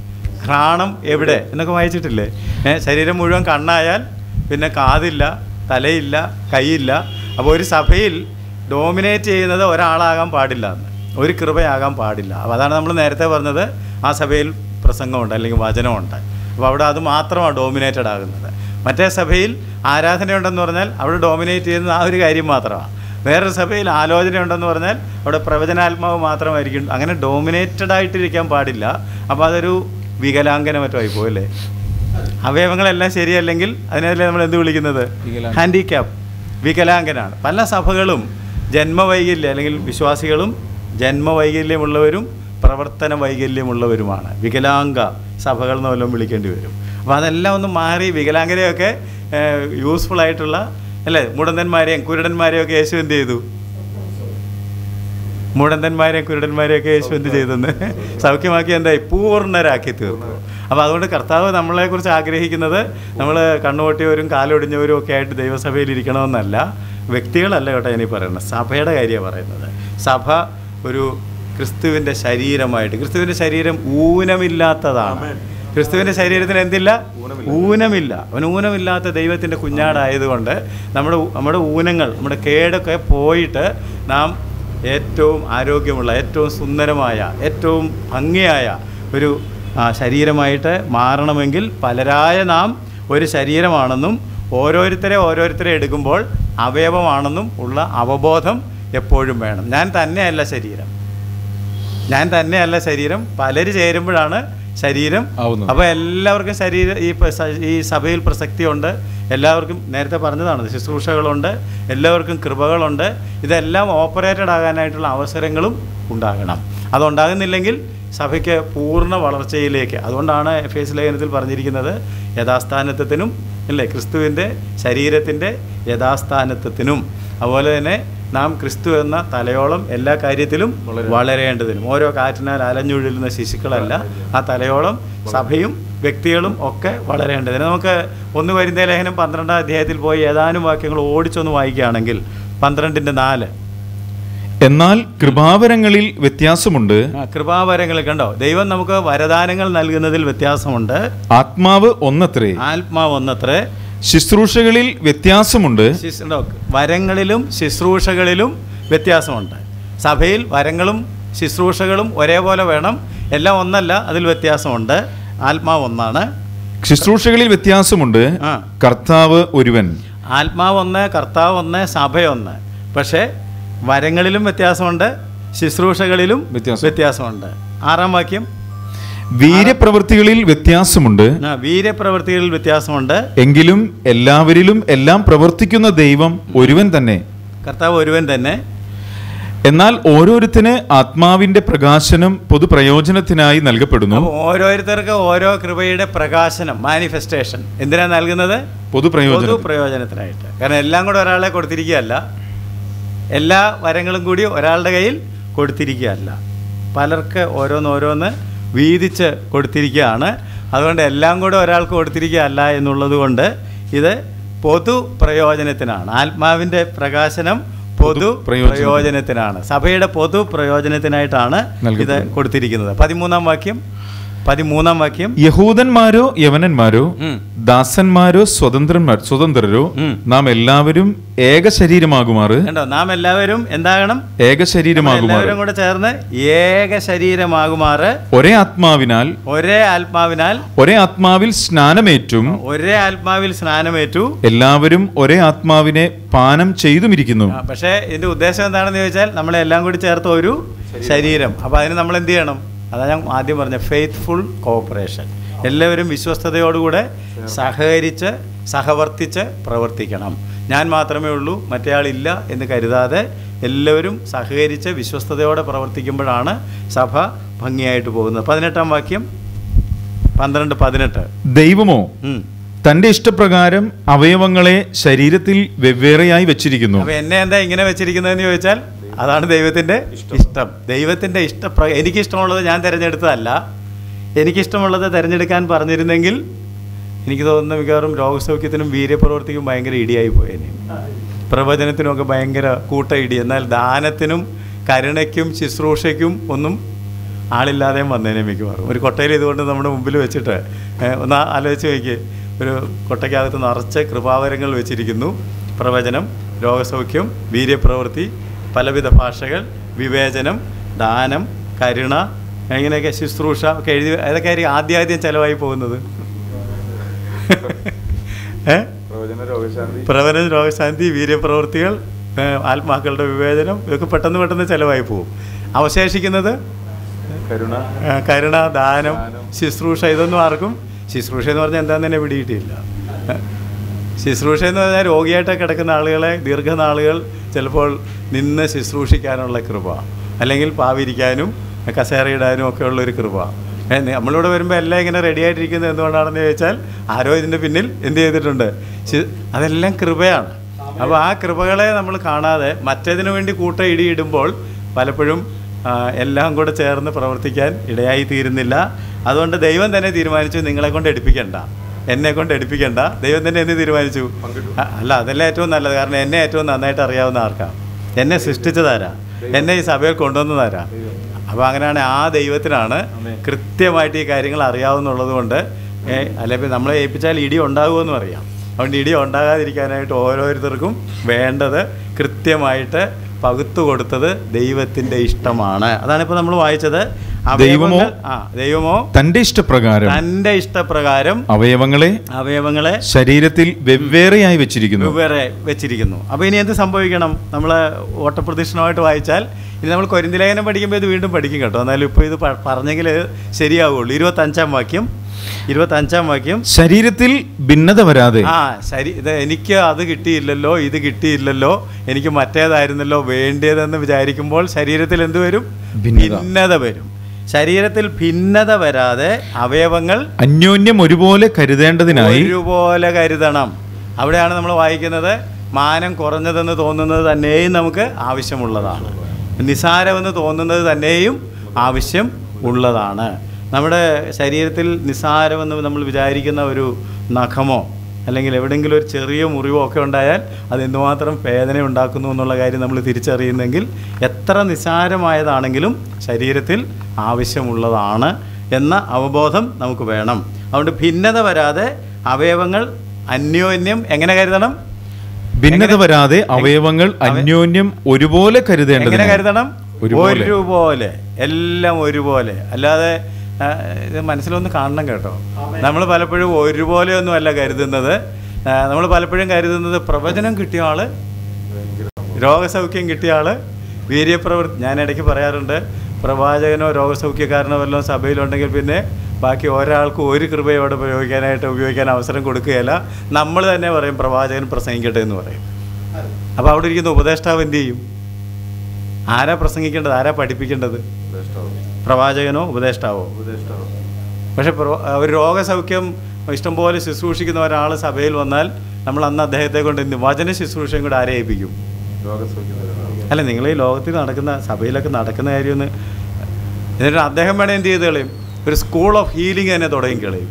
ഘ്രാണം എവിടെ എന്നൊക്കെ വായിച്ചിട്ടില്ലേ ഏ, ശരീരം മുഴുവൻ കണ്ണായാൽ പിന്നെ കാതില്ല തലയില്ല കൈയില്ല അപ്പോൾ ഒരു സഭയിൽ ഡോമിനേറ്റ് ചെയ്യുന്നത് ഒരാളാകാൻ പാടില്ല എന്ന് ഒരു കൃപയാകാൻ പാടില്ല അപ്പോൾ അതാണ് നമ്മൾ നേരത്തെ പറഞ്ഞത് ആ സഭയിൽ പ്രസംഗമുണ്ട് അല്ലെങ്കിൽ വചനമുണ്ട് അപ്പോൾ അവിടെ അത് മാത്രമാണ് ഡോമിനേറ്റഡ് ആകുന്നത് മറ്റേ സഭയിൽ ആരാധനയുണ്ടെന്ന് പറഞ്ഞാൽ അവിടെ ഡോമിനേറ്റ് ചെയ്യുന്നത് ആ ഒരു കാര്യം മാത്രമാണ് വേറൊരു സഭയിൽ ആലോചനയുണ്ടെന്ന് പറഞ്ഞാൽ അവിടെ പ്രവചനാത്മാവ് മാത്രമായിരിക്കും അങ്ങനെ ഡോമിനേറ്റഡ് ആയിട്ടിരിക്കാൻ പാടില്ല അപ്പോൾ അതൊരു വികലാംഗന മറ്റോ ആയിപ്പോയി അല്ലേ അവയവങ്ങളെല്ലാം ശരിയല്ലെങ്കിൽ അതിനല്ലേ നമ്മൾ എന്ത് വിളിക്കുന്നത് ഹാൻഡിക്യാപ്പ് വികലാംഗനാണ് പല സഭകളും ജന്മവൈകല്യം അല്ലെങ്കിൽ വിശ്വാസികളും ജന്മവൈകല്യമുള്ളവരും പ്രവർത്തന വൈകല്യമുള്ളവരുമാണ് വികലാംഗ സഭകൾ എന്ന് വല്ലതും വിളിക്കേണ്ടി വരും അപ്പോൾ അതെല്ലാം ഒന്ന് മാറി വികലാംഗരെയൊക്കെ യൂസ്ഫുൾ ആയിട്ടുള്ള അല്ലേ മുടന്തന്മാരെയും കുരുടന്മാരെയും ഒക്കെ യേശു എന്ത് ചെയ്തു മുടന്തന്മാരെയും കുരുടന്മാരെയൊക്കെ യേശു എന്ത് ചെയ്തെന്ന് സൗഖ്യമാക്കി എന്തായി പൂർണ്ണരാക്കി തീർന്നു അപ്പോൾ അതുകൊണ്ട് കർത്താവ് നമ്മളെക്കുറിച്ച് ആഗ്രഹിക്കുന്നത് നമ്മൾ കണ്ണുപൊട്ടിയവരും കാലൊടിഞ്ഞവരും ഒക്കെ ആയിട്ട് ദൈവസഭയിൽ ഇരിക്കണമെന്നല്ല വ്യക്തികളല്ല കേട്ടോ ഞാനീ പറയുന്നത് സഭയുടെ കാര്യമാണ് പറയുന്നത് സഭ ഒരു ക്രിസ്തുവിൻ്റെ ശരീരമായിട്ട് ക്രിസ്തുവിൻ്റെ ശരീരം ഊനമില്ലാത്തതാണ് ക്രിസ്തുവിൻ്റെ ശരീരത്തിന് എന്തില്ല ഊനമില്ല അവൻ ഊനമില്ലാത്ത ദൈവത്തിൻ്റെ കുഞ്ഞാടായതുകൊണ്ട് നമ്മുടെ നമ്മുടെ ഊനങ്ങൾ നമ്മുടെ കേടൊക്കെ പോയിട്ട് നാം ഏറ്റവും ആരോഗ്യമുള്ള ഏറ്റവും സുന്ദരമായ ഏറ്റവും ഭംഗിയായ ഒരു ആ, ശരീരമായിട്ട് മാറണമെങ്കിൽ പലരായ നാം ഒരു ശരീരമാണെന്നും ഓരോരുത്തരെ ഓരോരുത്തരെ എടുക്കുമ്പോൾ അവയവമാണെന്നും ഉള്ള അവബോധം എപ്പോഴും വേണം ഞാൻ തന്നെയല്ല ശരീരം ഞാൻ തന്നെയല്ല ശരീരം പലര് ചേരുമ്പോഴാണ് ശരീരം ആവുന്നത്. അപ്പോൾ എല്ലാവർക്കും ശരീര ഈ പ- സ- ഈ സഭയിൽ പ്രസക്തിയുണ്ട് എല്ലാവർക്കും നേരത്തെ പറഞ്ഞതാണ് ശുശ്രൂഷകളുണ്ട് എല്ലാവർക്കും കൃപകളുണ്ട് ഇതെല്ലാം ഓപ്പറേറ്റഡ് ആകാനായിട്ടുള്ള അവസരങ്ങളും ഉണ്ടാകണം അതുണ്ടാകുന്നില്ലെങ്കിൽ സഭയ്ക്ക് പൂർണ്ണ വളർച്ചയിലേക്ക് അതുകൊണ്ടാണ് എഫ് എസ് ലേഖനത്തിൽ പറഞ്ഞിരിക്കുന്നത് യഥാസ്ഥാനത്വത്തിനും അല്ലേ ക്രിസ്തുവിൻ്റെ ശരീരത്തിൻ്റെ യഥാസ്ഥാനത്വത്തിനും അതുപോലെ തന്നെ നാം ക്രിസ്തു എന്ന തലയോളം എല്ലാ കാര്യത്തിലും വളരേണ്ടതിനും ഓരോ കാറ്റിനാൽ അലഞ്ഞുഴലുന്ന ശിശുക്കളല്ല ആ തലയോളം സഭയും വ്യക്തികളും ഒക്കെ വളരേണ്ടതിന് നമുക്ക് ഒന്ന് വരുന്ന ലേഖനം പന്ത്രണ്ടാം അധ്യായത്തിൽ പോയി ഏതാനും വാക്യങ്ങൾ ഓടിച്ചൊന്ന് വായിക്കുകയാണെങ്കിൽ പന്ത്രണ്ടിൻ്റെ നാല് എന്നാൽ കൃപാവരങ്ങളിൽ വ്യത്യാസമുണ്ട് ആ, കൃപാവരങ്ങൾ കണ്ടോ ദൈവം നമുക്ക് വരദാനങ്ങൾ നൽകുന്നതിൽ വ്യത്യാസമുണ്ട് ആത്മാവ് ഒന്നത്രേ ആത്മാവ് ഒന്നത്രേ ശുശ്രൂഷകളിൽ വ്യത്യാസമുണ്ട് ശിശ് ഉണ്ടോ? വരങ്ങളിലും ശുശ്രൂഷകളിലും വ്യത്യാസമുണ്ട് സഭയിൽ വരങ്ങളും ശുശ്രൂഷകളും ഒരേപോലെ വേണം എല്ലാം ഒന്നല്ല അതിൽ വ്യത്യാസമുണ്ട് ആത്മാവ് ഒന്നാണ് ശുശ്രൂഷകളിൽ വ്യത്യാസമുണ്ട് ആ. കർത്താവ് ഒരുവൻ ആത്മാവ് ഒന്ന് കർത്താവ് ഒന്ന് സഭയൊന്ന് പക്ഷേ വരങ്ങളിലും വ്യത്യാസമുണ്ട് ശുശ്രൂഷകളിലും വ്യത്യാസം. വ്യത്യാസമുണ്ട് ആറാം വാക്യം വീര്യപ്രവൃത്തികളിൽ വ്യത്യാസമുണ്ട് ആ, വീര്യപ്രവൃത്തികളിൽ വ്യത്യാസമുണ്ട് എങ്കിലും എല്ലാവരിലും എല്ലാം പ്രവർത്തിക്കുന്ന ദൈവം ഒരുവൻ തന്നെ കർത്താവ് ഒരുവൻ തന്നെ എന്നാൽ ഓരോരുത്തന് ആത്മാവിന്റെ പ്രകാശനം പൊതുപ്രയോജനത്തിനായി നൽകപ്പെടുന്നു അപ്പോൾ ഓരോരുത്തർക്ക് ഓരോ കൃപയുടെ പ്രകാശനം മാനിഫെസ്റ്റേഷൻ എന്തിനാ നൽകുന്നത് പൊതുപ്രയോജനം പൊതു പ്രയോജനത്തിനായിട്ട് കാരണം എല്ലാം കൂടെ ഒരാളെ കൊടുത്തിരിക്കുകയല്ല എല്ലാ വരങ്ങളും കൂടി ഒരാളുടെ കയ്യിൽ കൊടുത്തിരിക്കുകയല്ല പലർക്ക് ഓരോന്നോരോന്ന് വീതിച്ച് കൊടുത്തിരിക്കുകയാണ് അതുകൊണ്ട് എല്ലാം കൂടെ ഒരാൾക്ക് കൊടുത്തിരിക്കുകയല്ല എന്നുള്ളത് കൊണ്ട് ഇത് പൊതു പ്രയോജനത്തിനാണ് ആത്മാവിൻ്റെ പ്രകാശനം പൊതു പ്രയോജനം. പ്രയോജനത്തിനാണ് സഭയുടെ പൊതു പ്രയോജനത്തിനായിട്ടാണ് ഇത് നൽകപ്പെടുന്നത്. കൊടുത്തിരിക്കുന്നത് പതിമൂന്നാം വാക്യം പതിമൂന്നാം വാക്യം യഹൂദന്മാരോ യവനന്മാരോ ഉം. ദാസന്മാരോ സ്വതന്ത്രന്മാർ സ്വതന്ത്രരോ ഉം. നാം എല്ലാവരും ഏക ശരീരമാകുമാറ് കണ്ടോ നാം എല്ലാവരും എന്താകണം ഏക ശരീരമാകുമാറ് എല്ലാവരും കൂടെ ചേർന്ന് ഏക ശരീരമാകുമാറ് ഒരേ ആത്മാവിനാൽ ഒരേ ആത്മാവിനാൽ ഒരേ ആത്മാവിൽ സ്നാനമേറ്റും ഒരേ ആത്മാവിൽ സ്നാനമേറ്റു എല്ലാവരും ഒരേ ആത്മാവിനെ പാനം ചെയ്തുമിരിക്കുന്നു ആ, പക്ഷേ ഇതിന്റെ ഉദ്ദേശം എന്താണെന്ന് ചോദിച്ചാൽ നമ്മളെല്ലാം കൂടി ചേർത്ത് ഒരു ശരീരം അപ്പോൾ അതിന് നമ്മൾ എന്ത് ചെയ്യണം അതാ ഞാൻ ആദ്യം പറഞ്ഞ ഫെയ്ത്ത്ഫുൾ കോഓപ്പറേഷൻ എല്ലാവരും വിശ്വസ്തയോടുകൂടെ സഹകരിച്ച് സഹവർത്തിച്ച് പ്രവർത്തിക്കണം ഞാൻ മാത്രമേ ഉള്ളൂ മറ്റേയാളില്ല എന്ന് കരുതാതെ എല്ലാവരും സഹകരിച്ച് വിശ്വസ്തയോടെ പ്രവർത്തിക്കുമ്പോഴാണ് സഭ ഭംഗിയായിട്ട് പോകുന്നത് പതിനെട്ടാം വാക്യം പന്ത്രണ്ട് പതിനെട്ട് ദൈവമോ ഉം. തന്റെ ഇഷ്ടപ്രകാരം അവയവങ്ങളെ ശരീരത്തിൽ വെവ്വേറെയായി വെച്ചിരിക്കുന്നു അപ്പൊ എന്നെ എന്താ ഇങ്ങനെ വെച്ചിരിക്കുന്നതെന്ന് ചോദിച്ചാൽ അതാണ് ദൈവത്തിന്റെ ഇഷ്ടം ദൈവത്തിന്റെ ഇഷ്ടപ്ര എനിക്ക് ഇഷ്ടമുള്ളത് ഞാൻ തിരഞ്ഞെടുത്തതല്ല എനിക്കിഷ്ടമുള്ളത് തിരഞ്ഞെടുക്കാൻ പറഞ്ഞിരുന്നെങ്കിൽ എനിക്ക് തോന്നുന്ന മിക്കവാറും രോഗസൗഖ്യത്തിനും വീര്യപ്രവൃത്തിക്കും ഭയങ്കര ഇടിയായി പോയേനെ പ്രവചനത്തിനുമൊക്കെ ഭയങ്കര കൂട്ട ഇടി എന്നാൽ ദാനത്തിനും കരുണയ്ക്കും ശുശ്രൂഷയ്ക്കും ഒന്നും ആളില്ലാതെ വന്നേനെ മിക്കവാറും ഒരു കൊട്ടയിൽ ഇതുകൊണ്ട് നമ്മുടെ മുമ്പിൽ വെച്ചിട്ട് ഏ, ഒന്ന് ആലോചിച്ച് നോക്കി ഒരു കൊട്ടയ്ക്കകത്ത് നിറച്ച് കൃപാവരങ്ങൾ വെച്ചിരിക്കുന്നു പ്രവചനം രോഗസൗഖ്യം വീര്യപ്രവൃത്തി പലവിധ ഭാഷകൾ വിവേചനം ദാനം കരുണ ഇങ്ങനെയൊക്കെ ശുശ്രൂഷ ഒക്കെ എഴുതി അതൊക്കെ ആയിരിക്കും ആദ്യം ആദ്യം ചിലവായി പോകുന്നത് ഏ പ്രവചനം രോഗശാന്തി വീര്യപ്രവൃത്തികൾ ഏ, ആത്മാക്കളുടെ വിവേചനം ഇതൊക്കെ പെട്ടെന്ന് പെട്ടെന്ന് ചിലവായി പോകും അവശേഷിക്കുന്നത് ഏ, കരുണ ദാനം ശുശ്രൂഷ ഇതൊന്നും ആർക്കും ശുശ്രൂഷ എന്ന് പറഞ്ഞാൽ എന്താന്ന് തന്നെ പിടിയിട്ടില്ല ഏ, ശുശ്രൂഷ എന്ന് പറഞ്ഞാൽ രോഗിയായിട്ട് കിടക്കുന്ന ആളുകളെ ദീർഘനാളുകൾ ചിലപ്പോൾ നിന്ന് ശുശ്രൂഷിക്കാനുള്ള കൃപ അല്ലെങ്കിൽ പാവിരിക്കാനും കസേരയിടാനും ഒക്കെ ഉള്ളൊരു കൃപ ഏ, നി- നമ്മളിവിടെ വരുമ്പോൾ എല്ലാം ഇങ്ങനെ റെഡി ആയിട്ടിരിക്കുന്നത് എന്തുകൊണ്ടാണെന്ന് ചോദിച്ചാൽ ആരോ ഇതിൻ്റെ പിന്നിൽ എന്ത് ചെയ്തിട്ടുണ്ട് ശു- അതെല്ലാം കൃപയാണ് അപ്പോൾ ആ കൃപകളെ നമ്മൾ കാണാതെ മറ്റേതിനു വേണ്ടി കൂട്ട ഇടിയിടുമ്പോൾ പലപ്പോഴും ആ, എല്ലാം കൂടെ ചേർന്ന് പ്രവർത്തിക്കാൻ ഇടയായി തീരുന്നില്ല അതുകൊണ്ട് ദൈവം തന്നെ തീരുമാനിച്ചു നിങ്ങളെ കൊണ്ട് എടുപ്പിക്കണ്ട എന്നെ കൊണ്ട് എടുപ്പിക്കണ്ട ദൈവം തന്നെ എന്ത് തീരുമാനിച്ചു അ- അല്ല അതല്ല ഏറ്റവും നല്ലത് കാരണം എന്നെ ഏറ്റവും നന്നായിട്ട് അറിയാവുന്ന ആർക്കാ എന്നെ സൃഷ്ടിച്ചതാരാ എന്നെ ഈ സഭയിൽ കൊണ്ടുവന്നതാരാ അപ്പോൾ അങ്ങനെയാണ് ആ ദൈവത്തിനാണ് കൃത്യമായിട്ട് ഈ കാര്യങ്ങൾ അറിയാവുന്നുള്ളത് കൊണ്ട് അല്ലെങ്കിൽ നമ്മളെ ഏൽപ്പിച്ചാൽ ഇടി ഉണ്ടാകുമെന്നും അറിയാം അതുകൊണ്ട് ഇടി ഉണ്ടാകാതിരിക്കാനായിട്ട് ഓരോരുത്തർക്കും വേണ്ടത് കൃത്യമായിട്ട് പകുത്തു കൊടുത്തത് ദൈവത്തിന്റെ ഇഷ്ടമാണ് അതാണ് ഇപ്പോൾ നമ്മൾ വായിച്ചത് ദൈവമോ? അവയവങ്ങൾ- ആ ദൈവമോ തന്റെ ഇഷ്ടപ്രകാരം തന്റെ ഇഷ്ടപ്രകാരം അവയവങ്ങളെ അവയവങ്ങളെ ശരീരത്തിൽ വെവ്വേറെയായി വെച്ചിരിക്കുന്നു വെവ്വേറെ വെച്ചിരിക്കുന്നു അപ്പോൾ ഇനി എന്ത് സംഭവിക്കണം നമ്മൾ ഓട്ടപ്രദക്ഷിണമായിട്ട് വായിച്ചാൽ ഇനി നമ്മൾ കൊരിന്തിലേഖനം പഠിക്കുമ്പോൾ ഇത് വീണ്ടും പഠിക്കും കേട്ടോ എന്നാലും ഇപ്പോൾ ഇത് പ- പറഞ്ഞെങ്കിൽ ശരിയാവുള്ളൂ ഇരുപത്തഞ്ചാം വാക്യം ഇരുപത്തഞ്ചാം വാക്യം ശരീരത്തിൽ ഭിന്നത വരാതെ ആ ശരി ഇത് എനിക്ക് അത് കിട്ടിയില്ലല്ലോ ഇത് കിട്ടിയില്ലല്ലോ എനിക്ക് മറ്റേതായിരുന്നല്ലോ വേണ്ടിയതെന്ന് വിചാരിക്കുമ്പോൾ ശരീരത്തിൽ എന്ത് വരും ഭിന്നത. ഭിന്നത വരും ശരീരത്തിൽ ഭിന്നത വരാതെ അവയവങ്ങൾ അന്യോന്യം ഒരുപോലെ കരുതേണ്ടതിനായി ഒരുപോലെ കരുതണം അവിടെയാണ് നമ്മൾ വായിക്കുന്നത് മാനം കുറഞ്ഞതെന്ന് തോന്നുന്നത് തന്നെയും നമുക്ക് ആവശ്യമുള്ളതാണ് നിസാരമെന്ന് തോന്നുന്നത് തന്നെയും ആവശ്യം ഉള്ളതാണ് നമ്മുടെ ശരീരത്തിൽ നിസാരമെന്ന് നമ്മൾ വിചാരിക്കുന്ന ഒരു നഖമോ അല്ലെങ്കിൽ എവിടെയെങ്കിലും ഒരു ചെറിയ മുറിവോ ഒക്കെ ഉണ്ടായാൽ അത് എന്തുമാത്രം വേദന ഉണ്ടാക്കുന്നു എന്നുള്ള കാര്യം നമ്മൾ തിരിച്ചറിയുന്നെങ്കിൽ എത്ര നിസാരമായതാണെങ്കിലും ശരീരത്തിൽ ആവശ്യമുള്ളതാണ് എന്ന അവബോധം നമുക്ക് വേണം അതുകൊണ്ട് ഭിന്നത വരാതെ അവയവങ്ങൾ അന്യോന്യം എങ്ങനെ കരുതണം ഭിന്നത വരാതെ അവയവങ്ങൾ അന്യോന്യം ഒരുപോലെ എങ്ങനെ കരുതേണ്ടതിനായി കരുതണം ഒരുപോലെ. ഒരുപോലെ എല്ലാം ഒരുപോലെ അല്ലാതെ ആ, ഇത് മനസ്സിലൊന്ന് കാണണം കേട്ടോ നമ്മൾ പലപ്പോഴും ഒരുപോലെയൊന്നും അല്ല കരുതുന്നത് നമ്മൾ പലപ്പോഴും കരുതുന്നത് പ്രവചനം കിട്ടിയ ആള് രോഗസൗഖ്യം കിട്ടിയ ആള് വീര്യപ്രവൃത്തി ഞാൻ ഇടയ്ക്ക് പറയാറുണ്ട് പ്രവാചകനോ രോഗസൗഖ്യക്കാരനോ വല്ലതും സഭയിലുണ്ടെങ്കിൽ പിന്നെ ബാക്കി ഒരാൾക്കും ഒരു കൃപയോടെ പ്രയോഗിക്കാനായിട്ട് ഉപയോഗിക്കാൻ അവസരം കൊടുക്കുകയില്ല നമ്മൾ തന്നെ പറയും പ്രവാചകൻ പ്രസംഗിക്കട്ടെ എന്ന് പറയും അപ്പോൾ അവിടെ ഇരിക്കുന്ന ഉപദേഷ്ടാവ് എന്ത് ചെയ്യും ആരാ പ്രസംഗിക്കേണ്ടത് ആരാ പഠിപ്പിക്കേണ്ടത് പ്രവാചകനോ ഉപദേഷ്ടാവോ പക്ഷെ പ്രോ- ഒരു രോഗസൗഖ്യം ഇഷ്ടംപോലെ ശുശ്രൂഷിക്കുന്ന ഒരാൾ സഭയിൽ വന്നാൽ നമ്മൾ അന്ന് അദ്ദേഹത്തെ കൊണ്ട് എന്ത് വചന ശുശ്രൂഷയും കൂടെ ആരെ ഏൽപ്പിക്കും അല്ല നിങ്ങൾ ഈ ലോകത്തിൽ നടക്കുന്ന സഭയിലൊക്കെ നടക്കുന്ന കാര്യമൊന്ന് എന്നിട്ട് അദ്ദേഹം വേണേൽ എന്ത് ചെയ്ത് കളയും ഒരു സ്കൂൾ ഓഫ് ഹീലിംഗ് തന്നെ തുടങ്ങി കളയും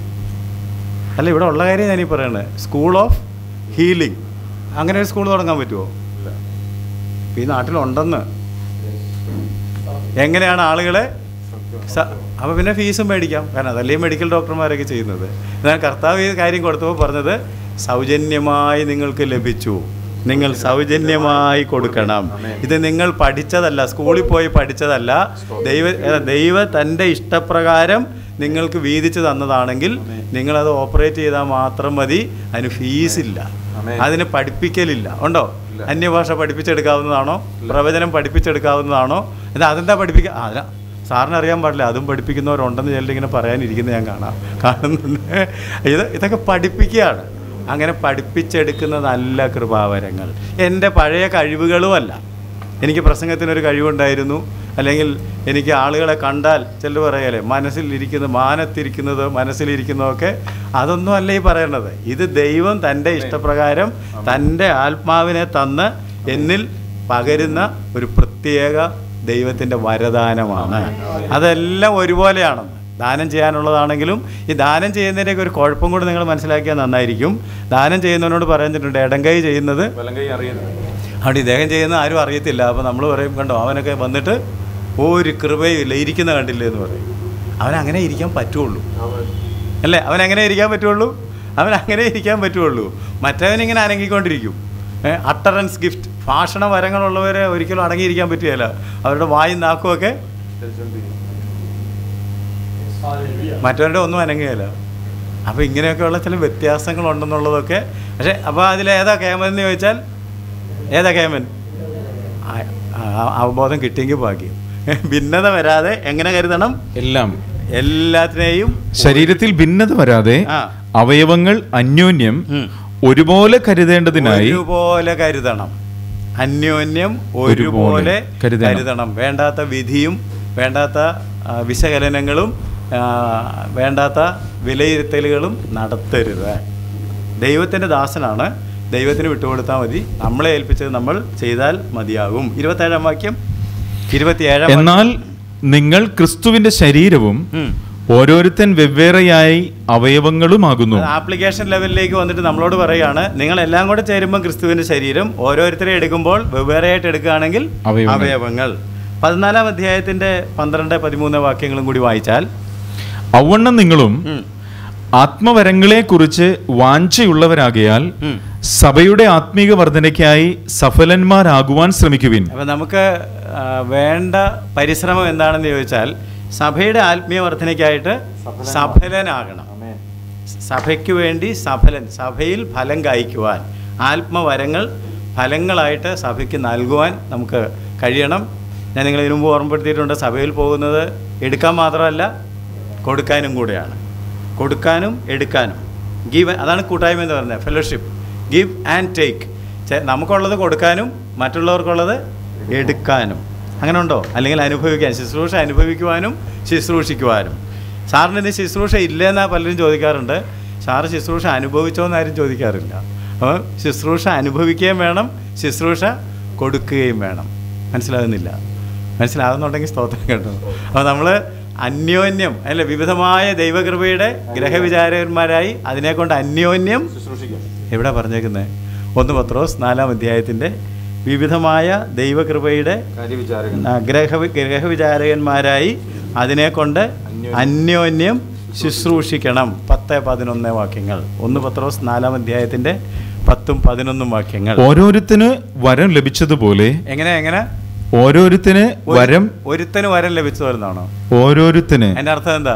അല്ല ഇവിടെ ഉള്ള കാര്യം ഞാനീ പറയണത് സ്കൂൾ ഓഫ് ഹീലിംഗ് അങ്ങനെ ഒരു സ്കൂൾ തുടങ്ങാൻ പറ്റുമോ ഈ നാട്ടിലുണ്ടെന്ന് എങ്ങനെയാണ് ആളുകളെ അപ്പോൾ പിന്നെ ഫീസും മേടിക്കാം കാരണം അതല്ലേ മെഡിക്കൽ ഡോക്ടർമാരൊക്കെ ചെയ്യുന്നത് എന്നാൽ കർത്താവ് ഈ കാര്യം കൊടുത്തപ്പോൾ പറഞ്ഞത് സൗജന്യമായി നിങ്ങൾക്ക് ലഭിച്ചു നിങ്ങൾ സൗജന്യമായി കൊടുക്കണം ഇത് നിങ്ങൾ പഠിച്ചതല്ല സ്കൂളിൽ പോയി പഠിച്ചതല്ല ദൈവ ഏ, ദൈവ തൻ്റെ ഇഷ്ടപ്രകാരം നിങ്ങൾക്ക് വീതിച്ച് തന്നതാണെങ്കിൽ നിങ്ങളത് ഓപ്പറേറ്റ് ചെയ്താൽ മാത്രം മതി അതിന് ഫീസില്ല അതിന് പഠിപ്പിക്കലില്ല ഉണ്ടോ അന്യഭാഷ പഠിപ്പിച്ചെടുക്കാവുന്നതാണോ പ്രവചനം പഠിപ്പിച്ചെടുക്കാവുന്നതാണോ ഇത് അതെന്താ പഠിപ്പിക്കുക ആ, അതിനാ സാറിന് അറിയാൻ പാടില്ല അതും പഠിപ്പിക്കുന്നവരുണ്ടെന്ന് ചിലർ ഇങ്ങനെ പറയാനിരിക്കുന്നത് ഞാൻ കാണാം കാണുന്നുണ്ട് ഇത് ഇതൊക്കെ പഠിപ്പിക്കുകയാണ് അങ്ങനെ പഠിപ്പിച്ചെടുക്കുന്നതല്ല കൃപാവരങ്ങൾ എൻ്റെ പഴയ കഴിവുകളുമല്ല എനിക്ക് പ്രസംഗത്തിനൊരു കഴിവുണ്ടായിരുന്നു അല്ലെങ്കിൽ എനിക്ക് ആളുകളെ കണ്ടാൽ ചിലർ പറയല്ലേ മനസ്സിലിരിക്കുന്ന മാനത്തിരിക്കുന്നത് മനസ്സിലിരിക്കുന്നതൊക്കെ അതൊന്നും അല്ല ഈ പറയണത് ഇത് ദൈവം തൻ്റെ ഇഷ്ടപ്രകാരം തൻ്റെ ആത്മാവിനെ തന്ന് എന്നിൽ പകരുന്ന ഒരു പ്രത്യേക ദൈവത്തിൻ്റെ വരദാനമാണ് അതെല്ലാം ഒരുപോലെയാണെന്ന് ദാനം ചെയ്യാനുള്ളതാണെങ്കിലും ഈ ദാനം ചെയ്യുന്നതിൻ്റെയൊക്കെ ഒരു കുഴപ്പം കൂടി നിങ്ങൾ മനസ്സിലാക്കിയാൽ നന്നായിരിക്കും ദാനം ചെയ്യുന്നവനോട് പറഞ്ഞിട്ടുണ്ട് ഇടങ്കൈ ചെയ്യുന്നത് അവിടെ ഇദ്ദേഹം ചെയ്യുന്ന ആരും അറിയത്തില്ല അപ്പോൾ നമ്മൾ പറയും കണ്ടോ അവനൊക്കെ വന്നിട്ട് ഒരു കൃപയില്ല ഇരിക്കുന്ന കണ്ടില്ലേ എന്ന് പറയും അവൻ അങ്ങനെ ഇരിക്കാൻ പറ്റുള്ളൂ അല്ലേ അവൻ അങ്ങനെ ഇരിക്കാൻ പറ്റുള്ളൂ അവൻ അങ്ങനെ ഇരിക്കാൻ പറ്റുള്ളൂ മറ്റവൻ ഇങ്ങനെ അനങ്ങിക്കൊണ്ടിരിക്കും അട്ടറൻസ് ഗിഫ്റ്റ് ഭാഷണ വരങ്ങളുള്ളവരെ ഒരിക്കലും അടങ്ങിയിരിക്കാൻ പറ്റുകയില്ല അവരുടെ വായും നാക്കുമൊക്കെ മറ്റവരുടെ ഒന്നും അനങ്ങുകയില്ല അപ്പോൾ ഇങ്ങനെയൊക്കെയുള്ള ചില വ്യത്യാസങ്ങളുണ്ടെന്നുള്ളതൊക്കെ പക്ഷേ അപ്പോൾ അതിൽ ഏതാ കേമൻ എന്ന് ചോദിച്ചാൽ ഏതാ കേമൻ ആ- ആ- അവബോധം കിട്ടിയെങ്കിൽ ഭാഗ്യം ഭിന്നത വരാതെ എങ്ങനെ കരുതണം എല്ലാം എല്ലാത്തിനെയും ശരീരത്തിൽ ഭിന്നത വരാതെ ആ. അവയവങ്ങൾ അന്യോന്യം ഉം. ഒരുപോലെ കരുതേണ്ടതിനായി ഒരുപോലെ കരുതണം അന്യോന്യം ഒരുപോലെ ഒരുപോലെ കരുതണം. കരുതണം വേണ്ടാത്ത വിധിയും വേണ്ടാത്ത ആ, വിശകലനങ്ങളും ആ, വേണ്ടാത്ത വിലയിരുത്തലുകളും നടത്തരുത് ദൈവത്തിൻ്റെ ദാസനാണ് ദൈവത്തിന് വിട്ടുകൊടുത്താൽ മതി നമ്മളെ ഏൽപ്പിച്ചത് നമ്മൾ ചെയ്താൽ മതിയാകും ഇരുപത്തേഴാം വാക്യം ഇരുപത്തിയേഴാം വാക്യം. എന്നാൽ നിങ്ങൾ ക്രിസ്തുവിന്റെ ശരീരവും ഉം. ഓരോരുത്തൻ വെവ്വേറെയായി അവയവങ്ങളുമാകുന്നു അത് ആപ്ലിക്കേഷൻ ലെവലിലേക്ക് വന്നിട്ട് നമ്മളോട് പറയുകയാണ് നിങ്ങൾ എല്ലാം കൂടെ ചേരുമ്പോൾ ക്രിസ്തുവിന്റെ ശരീരം ഓരോരുത്തരെ എടുക്കുമ്പോൾ വെവ്വേറെയായിട്ട് എടുക്കുകയാണെങ്കിൽ അവയവങ്ങൾ. അവയവങ്ങൾ പതിനാലാം അധ്യായത്തിന്റെ പന്ത്രണ്ട് പതിമൂന്ന് വാക്യങ്ങളും കൂടി വായിച്ചാൽ ഔവണ്ണം നിങ്ങളും ഉം, ആത്മവരങ്ങളെക്കുറിച്ച് വാഞ്ചയുള്ളവരാകയാൽ ഉം. സഭയുടെ ആത്മീക വർധനയ്ക്കായി സഫലന്മാരാകുവാൻ ശ്രമിക്കുവിൻ അപ്പം നമുക്ക് ആ, വേണ്ട പരിശ്രമം എന്താണെന്ന് ചോദിച്ചാൽ സഭയുടെ ആത്മീയ വർധനയ്ക്കായിട്ട് സഫലനാകണം സഭയ്ക്ക് വേണ്ടി സഫലൻ സഭയിൽ ഫലം കായ്ക്കുവാൻ ആത്മവരങ്ങൾ ഫലങ്ങളായിട്ട് സഭയ്ക്ക് നൽകുവാൻ നമുക്ക് കഴിയണം ഞാൻ നിങ്ങളെ ഇതിനു മുമ്പ് ഓർമ്മപ്പെടുത്തിയിട്ടുണ്ട് സഭയിൽ പോകുന്നത് എടുക്കാൻ മാത്രമല്ല കൊടുക്കാനും കൂടെയാണ് കൊടുക്കാനും എടുക്കാനും ഗീവ് അതാണ് കൂട്ടായ്മ എന്ന് പറയുന്നത് ഫെലോഷിപ്പ് ഗിവ് ആൻഡ് ടേക്ക് നമുക്കുള്ളത് കൊടുക്കാനും മറ്റുള്ളവർക്കുള്ളത് എടുക്കാനും അങ്ങനെ ഉണ്ടോ അല്ലെങ്കിൽ അനുഭവിക്കാൻ ശുശ്രൂഷ അനുഭവിക്കുവാനും ശുശ്രൂഷിക്കുവാനും സാറിന് ഇന്ന് ശുശ്രൂഷ ഇല്ലെന്നാ പലരും ചോദിക്കാറുണ്ട് സാറ് ശുശ്രൂഷ അനുഭവിച്ചോ എന്നാരും ചോദിക്കാറില്ല അപ്പോൾ ശുശ്രൂഷ അനുഭവിക്കുകയും വേണം ശുശ്രൂഷ കൊടുക്കുകയും വേണം മനസ്സിലാകുന്നില്ല മനസ്സിലാകുന്നുണ്ടെങ്കിൽ സ്തോത്രം കേട്ടോ അപ്പോൾ നമ്മൾ അന്യോന്യം അല്ല വിവിധമായ ദൈവകൃപയുടെ ഗ്രഹവിചാരകന്മാരായി അതിനെക്കൊണ്ട് അന്യോന്യം എവിടെ പറഞ്ഞേക്കുന്നത് ഒന്ന് പത്രോസ് നാലാം അധ്യായത്തിൻ്റെ വിവിധമായ ദൈവകൃപയുടെ ആ, ഗ്രഹ ഗ്രഹവിചാരകന്മാരായി അതിനെക്കൊണ്ട് അന്യോന്യം ശുശ്രൂഷിക്കണം പത്ത് പതിനൊന്ന് വാക്യങ്ങൾ ഒന്ന് പത്രോസ് നാലാം അധ്യായത്തിൻ്റെ പത്തും പതിനൊന്നും വാക്യങ്ങൾ ഓരോരുത്തന് വരം ലഭിച്ചതുപോലെ എങ്ങനെ എങ്ങനെ ഓരോരുത്തന് ഒരു- വരം ഒരുത്തന് വരം ലഭിച്ചു വരുന്നതാണോ ഓരോരുത്തന് അതിൻ്റെ അർത്ഥം എന്താ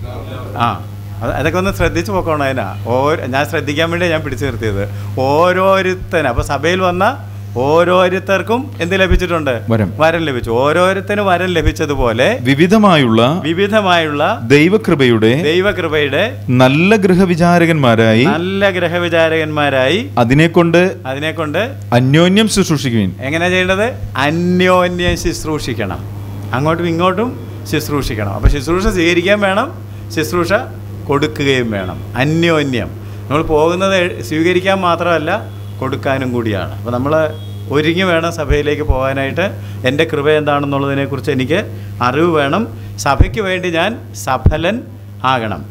ആ അത് അതൊക്കെ ഒന്ന് ശ്രദ്ധിച്ചു പോക്കണം അതിനാ ഓരോ ഞാൻ ശ്രദ്ധിക്കാൻ വേണ്ടി ഞാൻ പിടിച്ചു നിർത്തിയത് ഓരോരുത്തന് അപ്പോൾ സഭയിൽ വന്ന ഓരോരുത്തർക്കും എന്ത് ലഭിച്ചിട്ടുണ്ട് വരം. വരം ലഭിച്ചു ഓരോരുത്തന് വരം ലഭിച്ചതുപോലെ വിവിധമായുള്ള വിവിധമായുള്ള ദൈവകൃപയുടെ ദൈവകൃപയുടെ നല്ല ഗൃഹവിചാരകന്മാരായി നല്ല ഗ്രഹവിചാരകന്മാരായി അതിനെക്കൊണ്ട് അതിനെക്കൊണ്ട് അന്യോന്യം ശുശ്രൂഷിക്കുവിൻ എങ്ങനെ ചെയ്യേണ്ടത് അന്യോന്യം ശുശ്രൂഷിക്കണം അങ്ങോട്ടും ഇങ്ങോട്ടും ശുശ്രൂഷിക്കണം അപ്പോൾ ശുശ്രൂഷ സ്വീകരിക്കാൻ വേണം ശുശ്രൂഷ കൊടുക്കുകയും വേണം അന്യോന്യം നമ്മൾ പോകുന്നത് സ്വീകരിക്കാൻ മാത്രമല്ല കൊടുക്കാനും കൂടിയാണ് അപ്പോൾ നമ്മൾ ഒരുങ്ങി വേണം സഭയിലേക്ക് പോകാനായിട്ട് എൻ്റെ കൃപ എന്താണെന്നുള്ളതിനെക്കുറിച്ച് എനിക്ക് അറിവ് വേണം സഭയ്ക്ക് വേണ്ടി ഞാൻ സഫലൻ ആകണം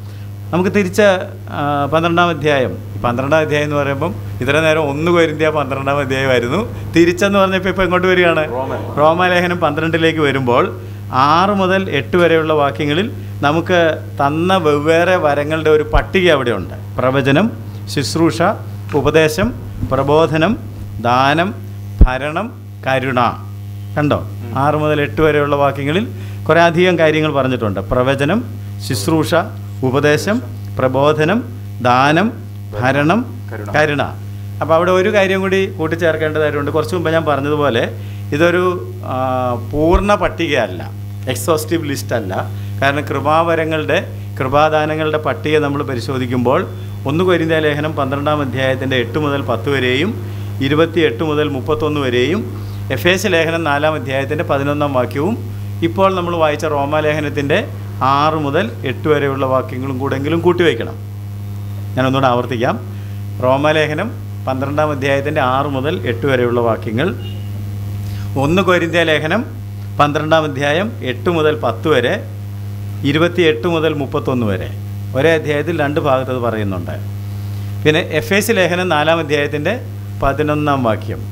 നമുക്ക് തിരിച്ച് ആ, പന്ത്രണ്ടാം അധ്യായം ഈ പന്ത്രണ്ടാം അധ്യായം എന്ന് പറയുമ്പം ഇത്ര നേരം ഒന്ന് കൊരിന്ത്യ പന്ത്രണ്ടാം അധ്യായമായിരുന്നു തിരിച്ചെന്ന് പറഞ്ഞപ്പോൾ ഇപ്പോൾ എങ്ങോട്ട് വരികയാണ് റോമാലേഖനം പന്ത്രണ്ടിലേക്ക് വരുമ്പോൾ ആറ് മുതൽ എട്ട് വരെയുള്ള വാക്യങ്ങളിൽ നമുക്ക് തന്ന വെവ്വേറെ വരങ്ങളുടെ ഒരു പട്ടിക അവിടെയുണ്ട് പ്രവചനം ശുശ്രൂഷ ഉപദേശം പ്രബോധനം ദാനം ഭരണം കരുണ കണ്ടോ ആറ് മുതൽ എട്ട് വരെയുള്ള വാക്യങ്ങളിൽ കുറേ അധികം കാര്യങ്ങൾ പറഞ്ഞിട്ടുണ്ട് പ്രവചനം ശുശ്രൂഷ ഉപദേശം പ്രബോധനം ദാനം ഭരണം കരുണ അപ്പോൾ അവിടെ ഒരു കാര്യം കൂടി കൂട്ടിച്ചേർക്കേണ്ടതായിട്ടുണ്ട് കുറച്ച് മുമ്പ് ഞാൻ പറഞ്ഞതുപോലെ ഇതൊരു ആ, പൂർണ്ണ പട്ടികയല്ല എക്സോസ്റ്റീവ് ലിസ്റ്റ് അല്ല കാരണം കൃപാവരങ്ങളുടെ കൃപാദാനങ്ങളുടെ പട്ടിക നമ്മൾ പരിശോധിക്കുമ്പോൾ ഒന്ന് കൊരിന്ത്യ ലേഖനം പന്ത്രണ്ടാം അധ്യായത്തിൻ്റെ എട്ട് മുതൽ പത്ത് വരെയും ഇരുപത്തി എട്ട് മുതൽ മുപ്പത്തൊന്ന് വരെയും എഫ് എസ് ലേഖനം നാലാം അധ്യായത്തിൻ്റെ പതിനൊന്നാം വാക്യവും ഇപ്പോൾ നമ്മൾ വായിച്ച റോമാലേഖനത്തിൻ്റെ ആറ് മുതൽ എട്ട് വരെയുള്ള വാക്യങ്ങളും കൂടെങ്കിലും കൂട്ടിവയ്ക്കണം ഞാനൊന്നുകൂടെ ആവർത്തിക്കാം റോമാലേഖനം പന്ത്രണ്ടാം അധ്യായത്തിൻ്റെ ആറ് മുതൽ എട്ട് വരെയുള്ള വാക്യങ്ങൾ ഒന്ന് കൊരിന്ത്യ ലേഖനം പന്ത്രണ്ടാം അധ്യായം എട്ട് മുതൽ പത്ത് വരെ ഇരുപത്തിയെട്ട് മുതൽ മുപ്പത്തൊന്ന് വരെ ഒരേ അധ്യായത്തിൽ രണ്ട് ഭാഗത്ത് അത് പറയുന്നുണ്ട് പിന്നെ എഫ് എസ് ലേഖനം നാലാം അധ്യായത്തിൻ്റെ പതിനൊന്നാം വാക്യം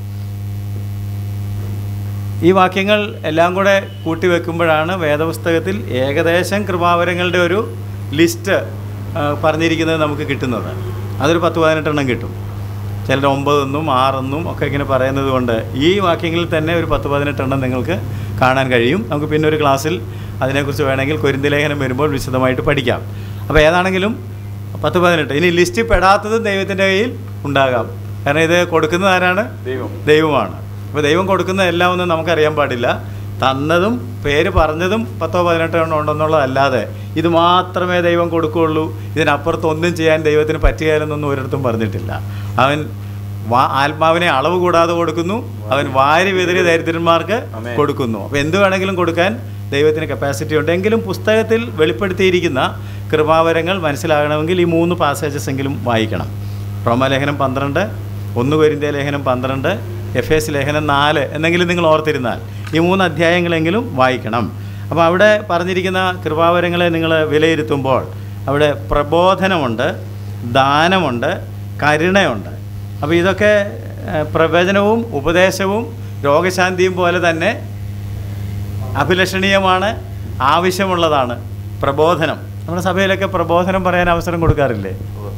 ഈ വാക്യങ്ങൾ എല്ലാം കൂടെ കൂട്ടിവെക്കുമ്പോഴാണ് വേദപുസ്തകത്തിൽ ഏകദേശം കൃപാവരങ്ങളുടെ ഒരു ലിസ്റ്റ് ആ, പറഞ്ഞിരിക്കുന്നത് നമുക്ക് കിട്ടുന്നത് അതൊരു പത്ത് പതിനെട്ടെണ്ണം കിട്ടും ചിലർ ഒമ്പതെന്നും ആറെന്നും ഒക്കെ ഇങ്ങനെ പറയുന്നത് കൊണ്ട് ഈ വാക്യങ്ങളിൽ തന്നെ ഒരു പത്ത് പതിനെട്ടെണ്ണം നിങ്ങൾക്ക് കാണാൻ കഴിയും നമുക്ക് പിന്നെ ഒരു ക്ലാസ്സിൽ അതിനെക്കുറിച്ച് വേണമെങ്കിൽ കൊരിന്തിലേഖനം വരുമ്പോൾ വിശദമായിട്ട് പഠിക്കാം അപ്പോൾ ഏതാണെങ്കിലും പത്ത് പതിനെട്ട് ഇനി ലിസ്റ്റിൽ പെടാത്തതും ദൈവത്തിൻ്റെ കയ്യിൽ ഉണ്ടാകാം കാരണം ഇത് കൊടുക്കുന്നത് ആരാണ് ദൈവം ദൈവമാണ് അപ്പോൾ ദൈവം കൊടുക്കുന്ന എല്ലാം ഒന്നും നമുക്കറിയാൻ പാടില്ല തന്നതും പേര് പറഞ്ഞതും പത്തോ പതിനെട്ടോ എണ്ണം ഉണ്ടെന്നുള്ളതല്ലാതെ ഇത് മാത്രമേ ദൈവം കൊടുക്കുകയുള്ളൂ ഇതിനപ്പുറത്ത് ഒന്നും ചെയ്യാൻ ദൈവത്തിന് പറ്റുകയില്ലെന്നൊന്നും ഒരിടത്തും പറഞ്ഞിട്ടില്ല അവൻ വാ ആത്മാവിനെ അളവ് കൂടാതെ കൊടുക്കുന്നു അവൻ വാരി വിതറി ദരിദ്രന്മാർക്ക് ആമേൻ. കൊടുക്കുന്നു അപ്പോൾ എന്ത് വേണമെങ്കിലും കൊടുക്കാൻ ദൈവത്തിന് കപ്പാസിറ്റി ഉണ്ട് എങ്കിലും പുസ്തകത്തിൽ വെളിപ്പെടുത്തിയിരിക്കുന്ന കൃപാവരങ്ങൾ മനസ്സിലാകണമെങ്കിൽ ഈ മൂന്ന് പാസേജസ് എങ്കിലും വായിക്കണം റോമാലേഖനം പന്ത്രണ്ട് ഒന്ന് കൊരിന്ത്യ ലേഖനം പന്ത്രണ്ട് എഫ് എസ് ലേഖനം നാല് എന്നെങ്കിലും നിങ്ങൾ ഓർത്തിരുന്നാൽ ഈ മൂന്ന് അധ്യായങ്ങളെങ്കിലും വായിക്കണം അപ്പോൾ അവിടെ പറഞ്ഞിരിക്കുന്ന കൃപാവരങ്ങളെ നിങ്ങൾ വിലയിരുത്തുമ്പോൾ അവിടെ പ്രബോധനമുണ്ട് ദാനമുണ്ട് കരുണയുണ്ട് അപ്പോൾ ഇതൊക്കെ ഏഹ്, പ്രവചനവും ഉപദേശവും രോഗശാന്തിയും പോലെ തന്നെ അഭിലഷണീയമാണ് ആവശ്യമുള്ളതാണ് പ്രബോധനം നമ്മുടെ സഭയിലൊക്കെ പ്രബോധനം പറയാൻ അവസരം കൊടുക്കാറില്ലേ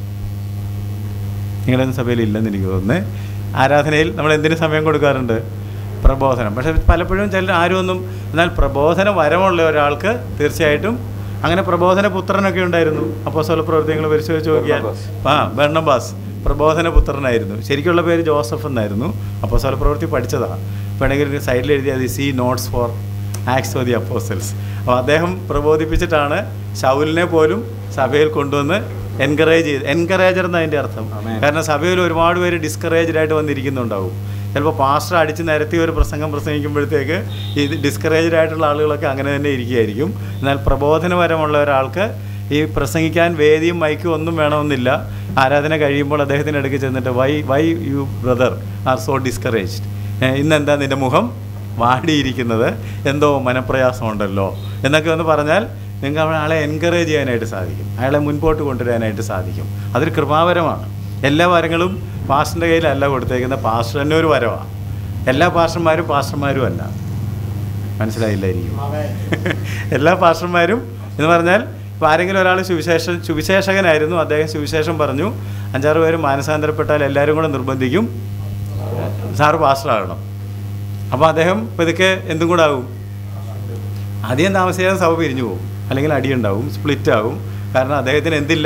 നിങ്ങളൊന്നും സഭയിൽ ഇല്ലെന്ന് എനിക്ക് തോന്നുന്നു ആരാധനയിൽ നമ്മൾ എന്തിനു സമയം കൊടുക്കാറുണ്ട് പ്രബോധനം പക്ഷേ പലപ്പോഴും ചിലർ ആരും ഒന്നും എന്നാൽ പ്രബോധന വരമുള്ള ഒരാൾക്ക് തീർച്ചയായിട്ടും അങ്ങനെ പ്രബോധന പുത്രനൊക്കെ ഉണ്ടായിരുന്നു അപ്പോൾ സ്വല പ്രവർത്തികൾ പരിശോധിച്ച് നോക്കിയാൽ ആ ബർണബാസ് പ്രബോധന പുത്രനായിരുന്നു ശരിക്കുള്ള പേര് ജോസഫ് എന്നായിരുന്നു അപ്പോൾ സ്വല പ്രവൃത്തി പഠിച്ചതാണ് വേണമെങ്കിൽ സൈഡിൽ എഴുതിയത് see notes for Acts for the apostles അപ്പോൾ അദ്ദേഹം പ്രബോധിപ്പിച്ചിട്ടാണ് ഷൗലിനെ പോലും സഭയിൽ കൊണ്ടുവന്ന് എൻകറേജ് ചെയ്ത് എൻകറേജർ എന്നതിൻ്റെ അർത്ഥം ആമേൻ. കാരണം സഭയിൽ ഒരുപാട് പേര് ഡിസ്കറേജ്ഡ് ആയിട്ട് വന്നിരിക്കുന്നുണ്ടാവും ചിലപ്പോൾ പാസ്റ്റർ അടിച്ച് നിരത്തി ഒരു പ്രസംഗം പ്രസംഗിക്കുമ്പോഴത്തേക്ക് ഈ ഡിസ്കറേജ്ഡ് ആയിട്ടുള്ള ആളുകളൊക്കെ അങ്ങനെ തന്നെ ഇരിക്കുകയായിരിക്കും എന്നാൽ പ്രബോധനപരമുള്ള ഒരാൾക്ക് ഈ പ്രസംഗിക്കാൻ വേദിയും മൈക്കും ഒന്നും വേണമെന്നില്ല ആരാധന കഴിയുമ്പോൾ അദ്ദേഹത്തിന് അടുക്ക് ചെന്നിട്ട് why why you brother are so discouraged ഇന്നെന്താ നിൻ്റെ മുഖം വാടിയിരിക്കുന്നത് എന്തോ മനപ്രയാസമുണ്ടല്ലോ എന്നൊക്കെ ഒന്ന് പറഞ്ഞാൽ നിങ്ങൾക്ക് അവിടെ ആളെ എൻകറേജ് ചെയ്യാനായിട്ട് സാധിക്കും അയാളെ മുൻപോട്ട് കൊണ്ടുവരാനായിട്ട് സാധിക്കും അതൊരു കൃപാവരമാണ് എല്ലാ വരങ്ങളും പാസ്റ്ററിൻ്റെ കയ്യിലല്ല കൊടുത്തേക്കുന്ന പാസ്റ്റർ തന്നെ ഒരു വരവാണ് എല്ലാ പാസ്റ്റർമാരും പാസ്റ്റർമാരും അല്ല മനസ്സിലായില്ലായിരിക്കും എല്ലാ പാസ്റ്റർമാരും എന്ന് പറഞ്ഞാൽ ഇപ്പോൾ ആരെങ്കിലും ഒരാൾ സുവിശേഷ സുവിശേഷകനായിരുന്നു അദ്ദേഹം സുവിശേഷം പറഞ്ഞു അഞ്ചാറ് പേര് മാനസാന്തരപ്പെട്ടാൽ എല്ലാവരും കൂടെ നിർബന്ധിക്കും സാറ് പാസ്റ്ററാകണം അപ്പോൾ അദ്ദേഹം പതുക്കെ എന്തും കൂടെ ആകും അധികം താമസിയാതെ സഭ പിരിഞ്ഞു പോകും അല്ലെങ്കിൽ അടിയുണ്ടാവും സ്പ്ലിറ്റ് ആകും കാരണം അദ്ദേഹത്തിന് എന്തില്ല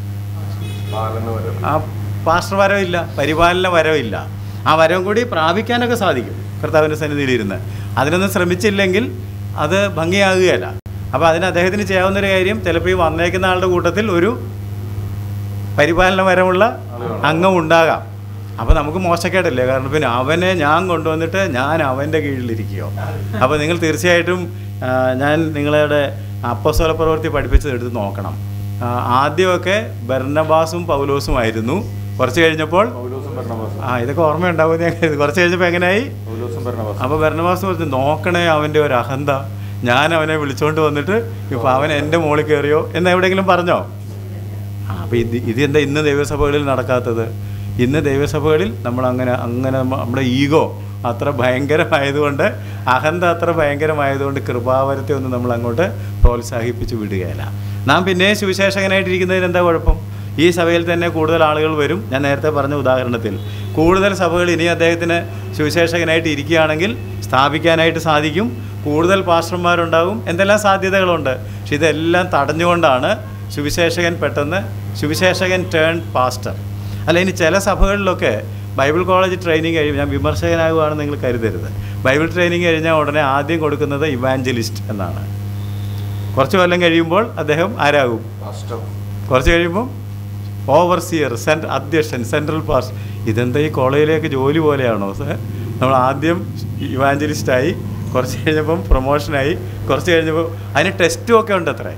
ആ പാസ്റ്റർ വരവില്ല പരിപാലന വരവില്ല ആ വരവും കൂടി പ്രാപിക്കാനൊക്കെ സാധിക്കും കർത്താവിൻ്റെ സന്നിധിയിലിരുന്ന് അതിനൊന്നും ശ്രമിച്ചില്ലെങ്കിൽ അത് ഭംഗിയാകുകയല്ല അപ്പോൾ അതിന് അദ്ദേഹത്തിന് ചെയ്യാവുന്നൊരു കാര്യം ചിലപ്പോൾ ഈ വന്നേക്കുന്ന ആളുടെ കൂട്ടത്തിൽ ഒരു പരിപാലന വരമുള്ള അംഗം ഉണ്ടാകാം അപ്പോൾ നമുക്ക് മോശക്കേടല്ലേ കാരണം പിന്നെ അവനെ ഞാൻ കൊണ്ടുവന്നിട്ട് ഞാൻ അവൻ്റെ കീഴിലിരിക്കുകയോ അപ്പോൾ നിങ്ങൾ തീർച്ചയായിട്ടും ആ, ഞാൻ നിങ്ങളുടെ അപ്പസ്വല പ്രവൃത്തി പഠിപ്പിച്ചത് എടുത്ത് നോക്കണം ആ, ആദ്യമൊക്കെ ബർണബാസും പൗലോസും ആയിരുന്നു കുറച്ച് കഴിഞ്ഞപ്പോൾ പൗലോസും ബർണ്ണബാസും ആ ഇതൊക്കെ ഓർമ്മയുണ്ടാവും ഞാൻ കരുതി. കുറച്ച് കഴിഞ്ഞപ്പോൾ എങ്ങനെയായി പൗലോസും ബർണ്ണബാസും അപ്പോൾ ഭരണവാസം പറഞ്ഞു നോക്കണേ അവൻ്റെ ഒരു അഹന്ത ഞാൻ അവനെ വിളിച്ചുകൊണ്ട് വന്നിട്ട് ഇപ്പോൾ അവൻ എൻ്റെ മുകളിൽ കയറിയോ എന്ന് എവിടെയെങ്കിലും പറഞ്ഞോ ആ അപ്പോൾ ഇത് ഇതെന്താ ഇന്ന് ദൈവസഭകളിൽ നടക്കാത്തത് ഇന്ന് ദൈവസഭകളിൽ നമ്മൾ അങ്ങനെ അങ്ങനെ നമ്മ- നമ്മുടെ ഈഗോ അത്ര ഭയങ്കരമായതുകൊണ്ട് അഹന്ത അത്ര ഭയങ്കരമായതുകൊണ്ട് കൃപാവരത്തെ ഒന്നും നമ്മൾ അങ്ങോട്ട് പ്രോത്സാഹിപ്പിച്ച് വിടുകയില്ല നാം പിന്നെ സുവിശേഷകനായിട്ടിരിക്കുന്നതിന് എന്താ കുഴപ്പം ഈ സഭയിൽ തന്നെ കൂടുതൽ ആളുകൾ വരും ഞാൻ നേരത്തെ പറഞ്ഞ ഉദാഹരണത്തിൽ കൂടുതൽ സഭകൾ ഇനി അദ്ദേഹത്തിന് സുവിശേഷകനായിട്ട് ഇരിക്കുകയാണെങ്കിൽ സ്ഥാപിക്കാനായിട്ട് സാധിക്കും കൂടുതൽ പാസ്റ്റർമാരുണ്ടാകും എന്തെല്ലാം സാധ്യതകളുണ്ട് പക്ഷെ ഇതെല്ലാം തടഞ്ഞുകൊണ്ടാണ് സുവിശേഷകൻ പെട്ടെന്ന് സുവിശേഷകൻ ടേൺ പാസ്റ്റർ അല്ല ഇനി ചില സഭകളിലൊക്കെ ബൈബിൾ കോളേജ് ട്രെയിനിങ് കഴിയും ഞാൻ വിമർശകനാകുകയാണെന്ന് നിങ്ങൾ കരുതരുത് ബൈബിൾ ട്രെയിനിങ് കഴിഞ്ഞാൽ ഉടനെ ആദ്യം കൊടുക്കുന്നത് ഇവാഞ്ചലിസ്റ്റ് എന്നാണ് കുറച്ച് കൊല്ലം കഴിയുമ്പോൾ അദ്ദേഹം ആരാകും കുറച്ച് കഴിയുമ്പോൾ ഓവർസിയർ സെൻറ്റ് അധ്യക്ഷൻ സെൻട്രൽ പാസ്റ്റ് ഇതെന്താ ഈ കോളേജിലേക്ക് ജോലി പോലെയാണോ സർ നമ്മൾ ആദ്യം ഇവാഞ്ചലിസ്റ്റായി കുറച്ച് കഴിഞ്ഞപ്പം പ്രൊമോഷനായി കുറച്ച് കഴിഞ്ഞപ്പോൾ അതിന് ടെസ്റ്റും ഒക്കെ ഉണ്ട് അത്രേ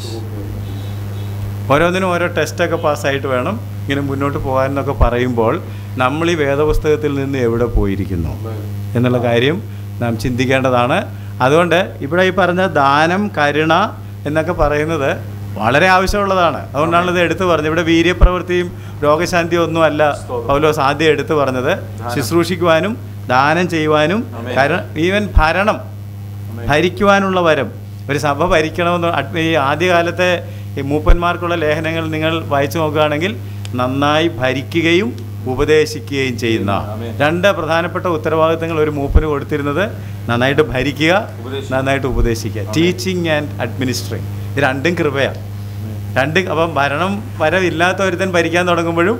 ഓരോന്നിനും ഓരോ ടെസ്റ്റൊക്കെ പാസ്സായിട്ട് വേണം ഇങ്ങനെ മുന്നോട്ട് പോകാൻ എന്നൊക്കെ പറയുമ്പോൾ നമ്മൾ ഈ വേദപുസ്തകത്തിൽ നിന്ന് എവിടെ പോയിരിക്കുന്നു എന്നുള്ള കാര്യം നാം ചിന്തിക്കേണ്ടതാണ് അതുകൊണ്ട് ഇവിടെ ഈ പറഞ്ഞ ദാനം കരുണ എന്നൊക്കെ പറയുന്നത് വളരെ ആവശ്യമുള്ളതാണ് അതുകൊണ്ടാണ് ഇത് എടുത്തു പറഞ്ഞത് ഇവിടെ വീര്യപ്രവൃത്തിയും രോഗശാന്തിയും ഒന്നും അല്ല പൗലോസ് ആദ്യം എടുത്തു പറഞ്ഞത് ശുശ്രൂഷിക്കുവാനും ദാനം ചെയ്യുവാനും കര ഈവൻ ഭരണം ഭരിക്കുവാനുള്ള വരം ഒരു സഭ ഭരിക്കണമെന്ന് അഡ്- ഈ ആദ്യകാലത്തെ ഈ മൂപ്പന്മാർക്കുള്ള ലേഖനങ്ങൾ നിങ്ങൾ വായിച്ചു നോക്കുകയാണെങ്കിൽ നന്നായി ഭരിക്കുകയും ഉപദേശിക്കുകയും ചെയ്യുന്ന രണ്ട് പ്രധാനപ്പെട്ട ഉത്തരവാദിത്തങ്ങൾ ഒരു മൂപ്പന് കൊടുത്തിരുന്നത് നന്നായിട്ട് ഭരിക്കുക നന്നായിട്ട് ഉപദേശിക്കുക ടീച്ചിങ് ആൻഡ് അഡ്മിനിസ്ട്രിങ് ഇത് രണ്ടും കൃപയാണ് രണ്ടും അപ്പം ഭരണം വരവില്ലാത്ത ഒരുത്തൻ ഭരിക്കാൻ തുടങ്ങുമ്പോഴും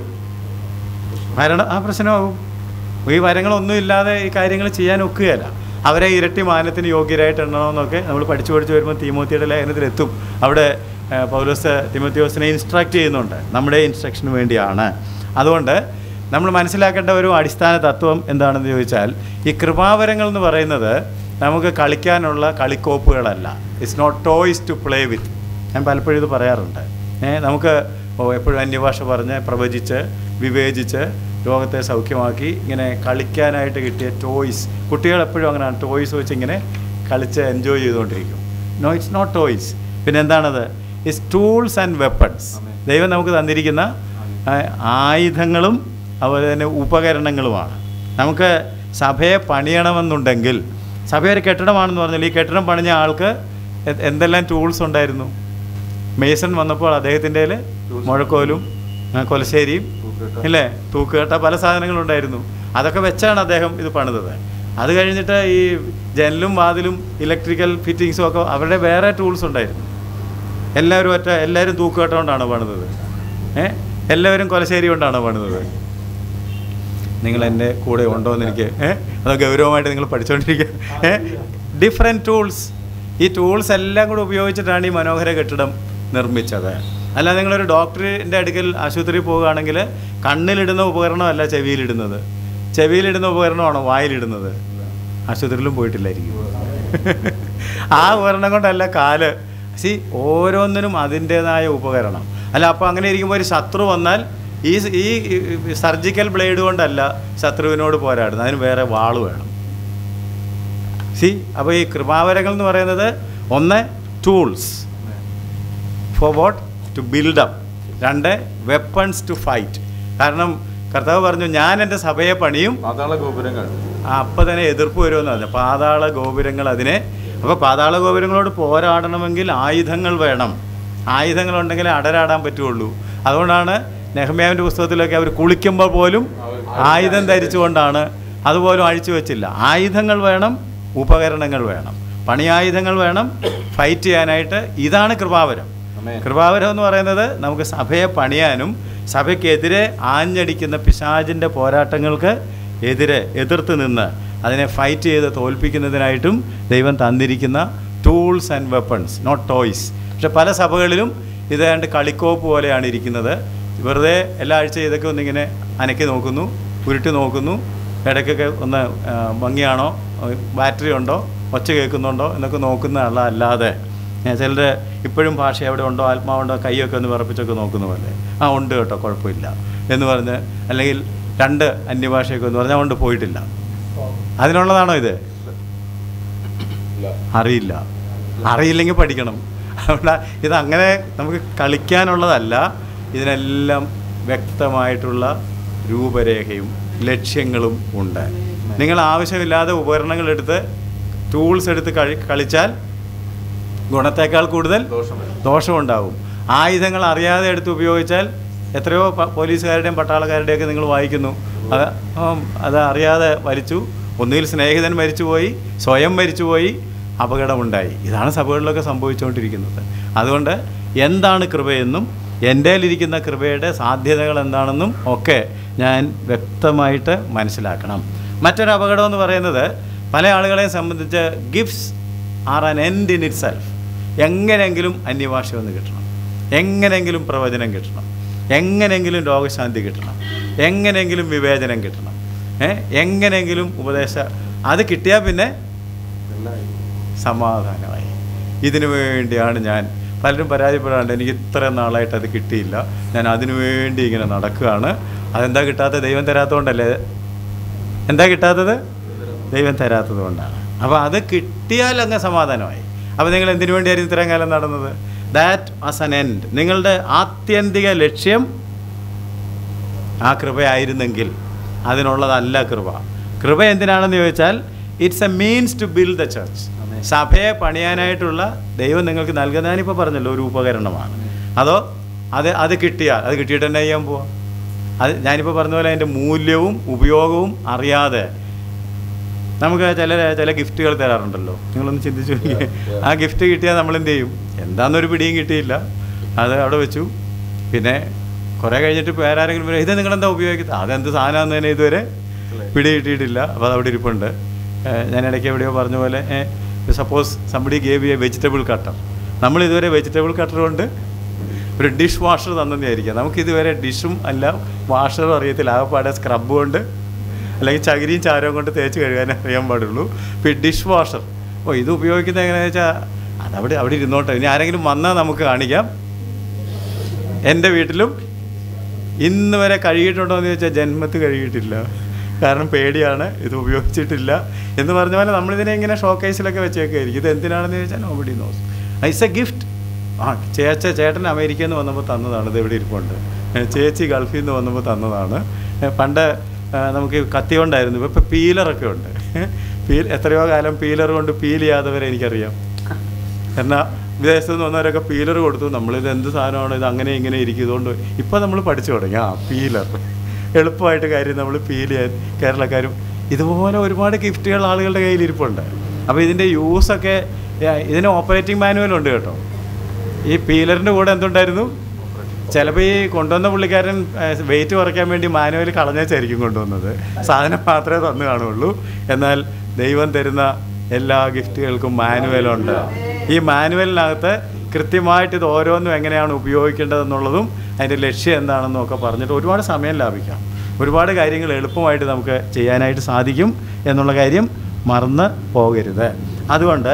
ഭരണം ആ പ്രശ്നമാകും ഈ വരങ്ങളൊന്നും ഇല്ലാതെ ഈ കാര്യങ്ങൾ ചെയ്യാൻ ഒക്കുകയല്ല അവരെ ഇരട്ടി മാനത്തിന് യോഗ്യരായിട്ട് എണ്ണണമെന്നൊക്കെ നമ്മൾ പഠിച്ചു പഠിച്ചു വരുമ്പോൾ തീമോത്തിയുടെ ലേഖനത്തിലെത്തും അവിടെ ആ, പൗലോസ് തിമോത്തിയോസിനെ ഇൻസ്ട്രക്ട് ചെയ്യുന്നുണ്ട് നമ്മുടെ ഇൻസ്ട്രക്ഷന് വേണ്ടിയാണ് അതുകൊണ്ട് നമ്മൾ മനസ്സിലാക്കേണ്ട ഒരു അടിസ്ഥാന തത്വം എന്താണെന്ന് ചോദിച്ചാൽ ഈ കൃപാവരങ്ങൾ എന്ന് പറയുന്നത് നമുക്ക് കളിക്കാനുള്ള കളിക്കോപ്പുകളല്ല it's not toys to play with ഞാൻ പലപ്പോഴും ഇത് പറയാറുണ്ട് ഏ, നമുക്ക് ഓ എപ്പോഴും അന്യഭാഷ പറഞ്ഞ് പ്രവചിച്ച് വിവേചിച്ച് രോഗത്തെ സൗഖ്യമാക്കി ഇങ്ങനെ കളിക്കാനായിട്ട് കിട്ടിയ ടോയ്സ് കുട്ടികൾ എപ്പോഴും അങ്ങനെയാണ് ടോയ്സ് വെച്ച് ഇങ്ങനെ കളിച്ച് എൻജോയ് ചെയ്തുകൊണ്ടിരിക്കും നോ ഇറ്റ്സ് നോട്ട് ടോയ്സ് പിന്നെ എന്താണത് ഇറ്റ്സ് ടൂൾസ് ആൻഡ് വെപ്പൺസ് ദൈവം നമുക്ക് തന്നിരിക്കുന്ന ആ, ആയുധങ്ങളും അതുപോലെ തന്നെ ഉപകരണങ്ങളുമാണ് നമുക്ക് സഭയെ പണിയണമെന്നുണ്ടെങ്കിൽ സഭ ഒരു കെട്ടിടമാണെന്ന് പറഞ്ഞാൽ ഈ കെട്ടിടം പണിഞ്ഞ ആൾക്ക് എ- എന്തെല്ലാം ടൂൾസ് ഉണ്ടായിരുന്നു മേസൺ വന്നപ്പോൾ അദ്ദേഹത്തിൻ്റെ കയ്യിൽ മുഴക്കോലും ആ, കൊലശ്ശേരിയും ഇല്ലേ തൂക്കുകട്ട പല സാധനങ്ങളും ഉണ്ടായിരുന്നു അതൊക്കെ വെച്ചാണ് അദ്ദേഹം ഇത് പണിതത് അത് കഴിഞ്ഞിട്ട് ഈ ജനലും വാതിലും ഇലക്ട്രിക്കൽ ഫിറ്റിങ്സും ഒക്കെ അവരുടെ വേറെ ടൂൾസ് ഉണ്ടായിരുന്നു എല്ലാവരും ഒറ്റ എല്ലാവരും തൂക്കുകട്ട കൊണ്ടാണ് പണിതത് ഏ എല്ലാവരും കൊലശ്ശേരി കൊണ്ടാണ് പണിതത് നിങ്ങൾ എൻ്റെ കൂടെ ഉണ്ടോ എന്ന് എനിക്ക് ഏ അത് ഗൗരവമായിട്ട് നിങ്ങൾ പഠിച്ചുകൊണ്ടിരിക്കുക ഏ ഡിഫറെൻറ്റ് ടൂൾസ് ഈ ടൂൾസ് എല്ലാം കൂടെ ഉപയോഗിച്ചിട്ടാണ് ഈ മനോഹര കെട്ടിടം നിർമ്മിച്ചത് അല്ലാതെ നിങ്ങളൊരു ഡോക്ടറിൻ്റെ അടുക്കൽ ആശുപത്രിയിൽ പോവുകയാണെങ്കിൽ കണ്ണിലിടുന്ന ഉപകരണമല്ല ചെവിയിലിടുന്നത് ചെവിയിലിടുന്ന ഉപകരണമാണോ വായിലിടുന്നത് ആശുപത്രിയിലും പോയിട്ടില്ലായിരിക്കും ആ ഉപകരണം കൊണ്ടല്ല കാല് സി ഓരോന്നിനും അതിൻ്റേതായ ഉപകരണം അല്ല അപ്പോൾ അങ്ങനെ ഇരിക്കുമ്പോൾ ഒരു ശത്രു വന്നാൽ ഈ സ്- ഈ സർജിക്കൽ ബ്ലേഡ് കൊണ്ടല്ല ശത്രുവിനോട് പോരാടുന്നത് അതിന് വേറെ വാള് വേണം സി അപ്പോൾ ഈ കൃപാവരങ്ങൾ എന്ന് പറയുന്നത് ഒന്ന് tools for what to build up രണ്ട് വെപ്പൺസ് ടു ഫൈറ്റ് കാരണം കർത്താവ് പറഞ്ഞു ഞാൻ എൻ്റെ സഭയെ പണിയും പാതാള ഗോപുരങ്ങൾ ആ അപ്പം തന്നെ എതിർപ്പ് വരുമെന്ന് പറഞ്ഞു പാതാള ഗോപുരങ്ങൾ അതിനെ അപ്പോൾ പാതാള ഗോപുരങ്ങളോട് പോരാടണമെങ്കിൽ ആയുധങ്ങൾ വേണം ആയുധങ്ങളുണ്ടെങ്കിൽ അടരാടാൻ പറ്റുള്ളൂ അതുകൊണ്ടാണ് നെഹമ്യാവിൻ്റെ പുസ്തകത്തിലൊക്കെ അവർ കുളിക്കുമ്പോൾ പോലും ആയുധം ധരിച്ചുകൊണ്ടാണ് അതുപോലും അഴിച്ചു വെച്ചില്ല ആയുധങ്ങൾ വേണം ഉപകരണങ്ങൾ വേണം പണിയായുധങ്ങൾ വേണം ഫൈറ്റ് ചെയ്യാനായിട്ട് ഇതാണ് കൃപാവരം കൃപാവരം എന്ന് പറയുന്നത് നമുക്ക് സഭയെ പണിയാനും സഭയ്ക്കെതിരെ ആഞ്ഞടിക്കുന്ന പിശാചിൻ്റെ പോരാട്ടങ്ങൾക്ക് എതിരെ എതിർത്ത് നിന്ന് അതിനെ ഫൈറ്റ് ചെയ്ത് തോൽപ്പിക്കുന്നതിനായിട്ടും ദൈവം തന്നിരിക്കുന്ന tools and weapons not toys പക്ഷെ പല സഭകളിലും ഇത് ഏതാണ്ട് കളിക്കോപ്പ് പോലെയാണ് ഇരിക്കുന്നത് വെറുതെ എല്ലാ ആഴ്ച ഇതൊക്കെ ഒന്നിങ്ങനെ അനക്കി നോക്കുന്നു ഉരുട്ടി നോക്കുന്നു ഇടയ്ക്കൊക്കെ ഒന്ന് ആ, ഭംഗിയാണോ ബാറ്ററി ഉണ്ടോ ഒച്ച കേൾക്കുന്നുണ്ടോ എന്നൊക്കെ നോക്കുന്ന ആളാ അല്ലാതെ ചിലർ ഇപ്പോഴും ഭാഷ എവിടെ ഉണ്ടോ ആത്മാവുണ്ടോ കൈയൊക്കെ ഒന്ന് വിറപ്പിച്ചൊക്കെ നോക്കുന്ന പോലെ ആ ഉണ്ട് കേട്ടോ കുഴപ്പമില്ല എന്ന് പറഞ്ഞ് അല്ലെങ്കിൽ രണ്ട് അന്യഭാഷയൊക്കെ എന്ന് പറഞ്ഞാൽ കൊണ്ട് പോയിട്ടില്ല അതിനുള്ളതാണോ ഇത് അറിയില്ല അറിയില്ലെങ്കിൽ പഠിക്കണം അതുകൊണ്ട് ഇത് അങ്ങനെ നമുക്ക് കളിക്കാനുള്ളതല്ല ഇതിനെല്ലാം വ്യക്തമായിട്ടുള്ള രൂപരേഖയും ലക്ഷ്യങ്ങളും ഉണ്ട് നിങ്ങൾ ആവശ്യമില്ലാതെ ഉപകരണങ്ങൾ എടുത്ത് ടൂൾസ് എടുത്ത് കളി കളിച്ചാൽ ഗുണത്തേക്കാൾ കൂടുതൽ ദോഷമുണ്ടാകും ആയുധങ്ങൾ അറിയാതെ എടുത്ത് ഉപയോഗിച്ചാൽ എത്രയോ പ- പോലീസുകാരുടെയും പട്ടാളക്കാരുടെയൊക്കെ നിങ്ങൾ വായിക്കുന്നു അത് ഉം, അത് അറിയാതെ വലിച്ചു ഒന്നുകിൽ സ്നേഹിതൻ മരിച്ചുപോയി സ്വയം മരിച്ചുപോയി അപകടമുണ്ടായി ഇതാണ് സഭകളിലൊക്കെ സംഭവിച്ചുകൊണ്ടിരിക്കുന്നത് അതുകൊണ്ട് എന്താണ് കൃപയെന്നും എൻ്റെ ഇരിക്കുന്ന കൃപയുടെ സാധ്യതകൾ എന്താണെന്നും ഒക്കെ ഞാൻ വ്യക്തമായിട്ട് മനസ്സിലാക്കണം മറ്റൊരു അപകടം എന്ന് പറയുന്നത് പല ആളുകളെ സംബന്ധിച്ച് gifts are an end in itself എങ്ങനെയെങ്കിലും അന്യഭാഷ ഒന്ന് കിട്ടണം എങ്ങനെയെങ്കിലും പ്രവചനം കിട്ടണം എങ്ങനെയെങ്കിലും രോഗശാന്തി കിട്ടണം എങ്ങനെയെങ്കിലും വിവേചനം കിട്ടണം ഏ എങ്ങനെയെങ്കിലും ഉപദേശ അത് കിട്ടിയാൽ പിന്നെ സമാധാനമായി ഇതിനു വേണ്ടിയാണ് ഞാൻ പലരും പരാതിപ്പെടാണ്ട് എനിക്ക് ഇത്ര നാളായിട്ട് അത് കിട്ടിയില്ല ഞാൻ അതിനു വേണ്ടി ഇങ്ങനെ നടക്കുകയാണ് അതെന്താ കിട്ടാത്ത ദൈവം തരാത്തതുകൊണ്ടല്ലേ എന്താ കിട്ടാത്തത് ദൈവം തരാത്തത് കൊണ്ടാണ് അപ്പോൾ അത് കിട്ടിയാൽ അങ്ങ് സമാധാനമായി അപ്പോൾ നിങ്ങൾ എന്തിനു വേണ്ടിയായിരുന്നു ഇത്രയും കാലം നടന്നത് ദാറ്റ് ആസ് അൻ എൻഡ് നിങ്ങളുടെ ആത്യന്തിക ലക്ഷ്യം ആ കൃപയായിരുന്നെങ്കിൽ അതിനുള്ളതല്ല കൃപ കൃപ എന്തിനാണെന്ന് ചോദിച്ചാൽ it's a means to build the church സഭയെ പണിയാനായിട്ടുള്ള ദൈവം നിങ്ങൾക്ക് നൽകുന്ന ഞാനിപ്പോൾ പറഞ്ഞല്ലോ ഒരു ഉപകരണമാണ് അതോ അത് അത് കിട്ടിയാൽ അത് കിട്ടിയിട്ട് തന്നെ ചെയ്യാൻ പോവാം അത് ഞാനിപ്പോൾ പറഞ്ഞ പോലെ അതിൻ്റെ മൂല്യവും ഉപയോഗവും അറിയാതെ നമുക്ക് ചില ചില ഗിഫ്റ്റുകൾ തരാറുണ്ടല്ലോ നിങ്ങളൊന്ന് ചിന്തിച്ചു നോക്കിയേ ആ ഗിഫ്റ്റ് കിട്ടിയാൽ നമ്മൾ എന്ത് ചെയ്യും എന്താണെന്നൊരു പിടിയും കിട്ടിയില്ല അത് അവിടെ വെച്ചു പിന്നെ കുറേ കഴിഞ്ഞിട്ട് വേറെ ആരെങ്കിലും പറയും ഇത് നിങ്ങളെന്താ ഉപയോഗിക്കുന്നത് അതെന്ത് സാധനമാണെന്ന് തന്നെ ഇതുവരെ പിടി കിട്ടിയിട്ടില്ല അപ്പോൾ അത് അവിടെ ഇരിപ്പുണ്ട് ഏഹ് ഞാൻ ഇടയ്ക്ക് എവിടെയോ പറഞ്ഞ പോലെ suppose somebody gave a vegetable cutter നമ്മൾ ഇതുവരെ വെജിറ്റബിൾ കട്ടർ കൊണ്ട് ഒരു ഡിഷ് വാഷർ തന്നെയായിരിക്കാം നമുക്ക് ഇതുവരെ ഡിഷും അല്ല വാഷറും അറിയത്തില്ല ആകെപ്പാടെ സ്ക്രബ് കൊണ്ട് അല്ലെങ്കിൽ ചകിരിയും ചാരവും കൊണ്ട് തേച്ച് കഴുകാൻ അറിയാൻ പാടുള്ളൂ ഇപ്പോൾ ഡിഷ് വാഷർ ഓ ഇത് ഉപയോഗിക്കുന്നത് എങ്ങനെയാണെന്ന് വെച്ചാൽ അതവിടെ അവിടെ ഇരുന്നോട്ടെ ഇനി ആരെങ്കിലും വന്നാൽ നമുക്ക് കാണിക്കാം എൻ്റെ വീട്ടിലും ഇന്ന് വരെ കഴുകിയിട്ടുണ്ടോ എന്ന് ചോദിച്ചാൽ ജന്മത്ത് കഴുകിയിട്ടില്ല കാരണം പേടിയാണ് ഇത് ഉപയോഗിച്ചിട്ടില്ല എന്ന് പറഞ്ഞ പോലെ നമ്മളിതിനെ ഇങ്ങനെ ഷോക്കേസിലൊക്കെ വെച്ചേക്കായിരിക്കും ഇത് എന്തിനാണെന്ന് ചോദിച്ചാൽ nobody knows it's a gift ആ ചേച്ച ചേട്ടൻ അമേരിക്കയിൽ നിന്ന് വന്നപ്പോൾ തന്നതാണ് ഇത് ഇവിടെ ഇരിപ്പുണ്ട് ഏ, ചേച്ചി ഗൾഫിൽ നിന്ന് വന്നപ്പോൾ തന്നതാണ് ഏ, പണ്ട് ആ, നമുക്ക് കത്തി കൊണ്ടായിരുന്നു ഇപ്പോൾ പീലറൊക്കെ ഉണ്ട് പീൽ എത്രയോ കാലം പീലർ കൊണ്ട് പീൽ ചെയ്യാത്തവരെ എനിക്കറിയാം എന്നാൽ വിദേശത്ത് നിന്ന് വന്നവരൊക്കെ പീലർ കൊടുത്തു നമ്മളിത് എന്ത് സാധനമാണ് ഇത് അങ്ങനെ ഇങ്ങനെ ഇരിക്കും ഇതുകൊണ്ട് ഇപ്പോൾ നമ്മൾ പഠിച്ചു തുടങ്ങി ആ പീലർ എളുപ്പമായിട്ട് കാര്യം നമ്മൾ പീൽ ചെയ്യാൻ കേരളക്കാരും ഇതുപോലെ ഒരുപാട് ഗിഫ്റ്റുകൾ ആളുകളുടെ കയ്യിൽ ഇരിപ്പുണ്ട് അപ്പോൾ ഇതിൻ്റെ യൂസൊക്കെ ഏ, ഇതിന് ഓപ്പറേറ്റിംഗ് മാനുവൽ ഉണ്ട് കേട്ടോ ഈ പീലറിൻ്റെ കൂടെ എന്തുണ്ടായിരുന്നു ചിലപ്പോൾ ഈ കൊണ്ടുവന്ന പുള്ളിക്കാരൻ വെയിറ്റ് കുറയ്ക്കാൻ വേണ്ടി മാനുവൽ കളഞ്ഞേച്ചായിരിക്കും കൊണ്ടുവന്നത് സാധനം മാത്രമേ തന്നു കാണുള്ളൂ എന്നാൽ ദൈവം തരുന്ന എല്ലാ ഗിഫ്റ്റുകൾക്കും മാനുവലുണ്ട് ഈ മാനുവലിനകത്ത് കൃത്യമായിട്ട് ഇത് ഓരോന്നും എങ്ങനെയാണ് ഉപയോഗിക്കേണ്ടതെന്നുള്ളതും അതിൻ്റെ ലക്ഷ്യം എന്താണെന്നും ഒക്കെ പറഞ്ഞിട്ട് ഒരുപാട് സമയം ലാഭിക്കാം ഒരുപാട് കാര്യങ്ങൾ എളുപ്പമായിട്ട് നമുക്ക് ചെയ്യാനായിട്ട് സാധിക്കും എന്നുള്ള കാര്യം മറന്ന് പോകരുത് അതുകൊണ്ട്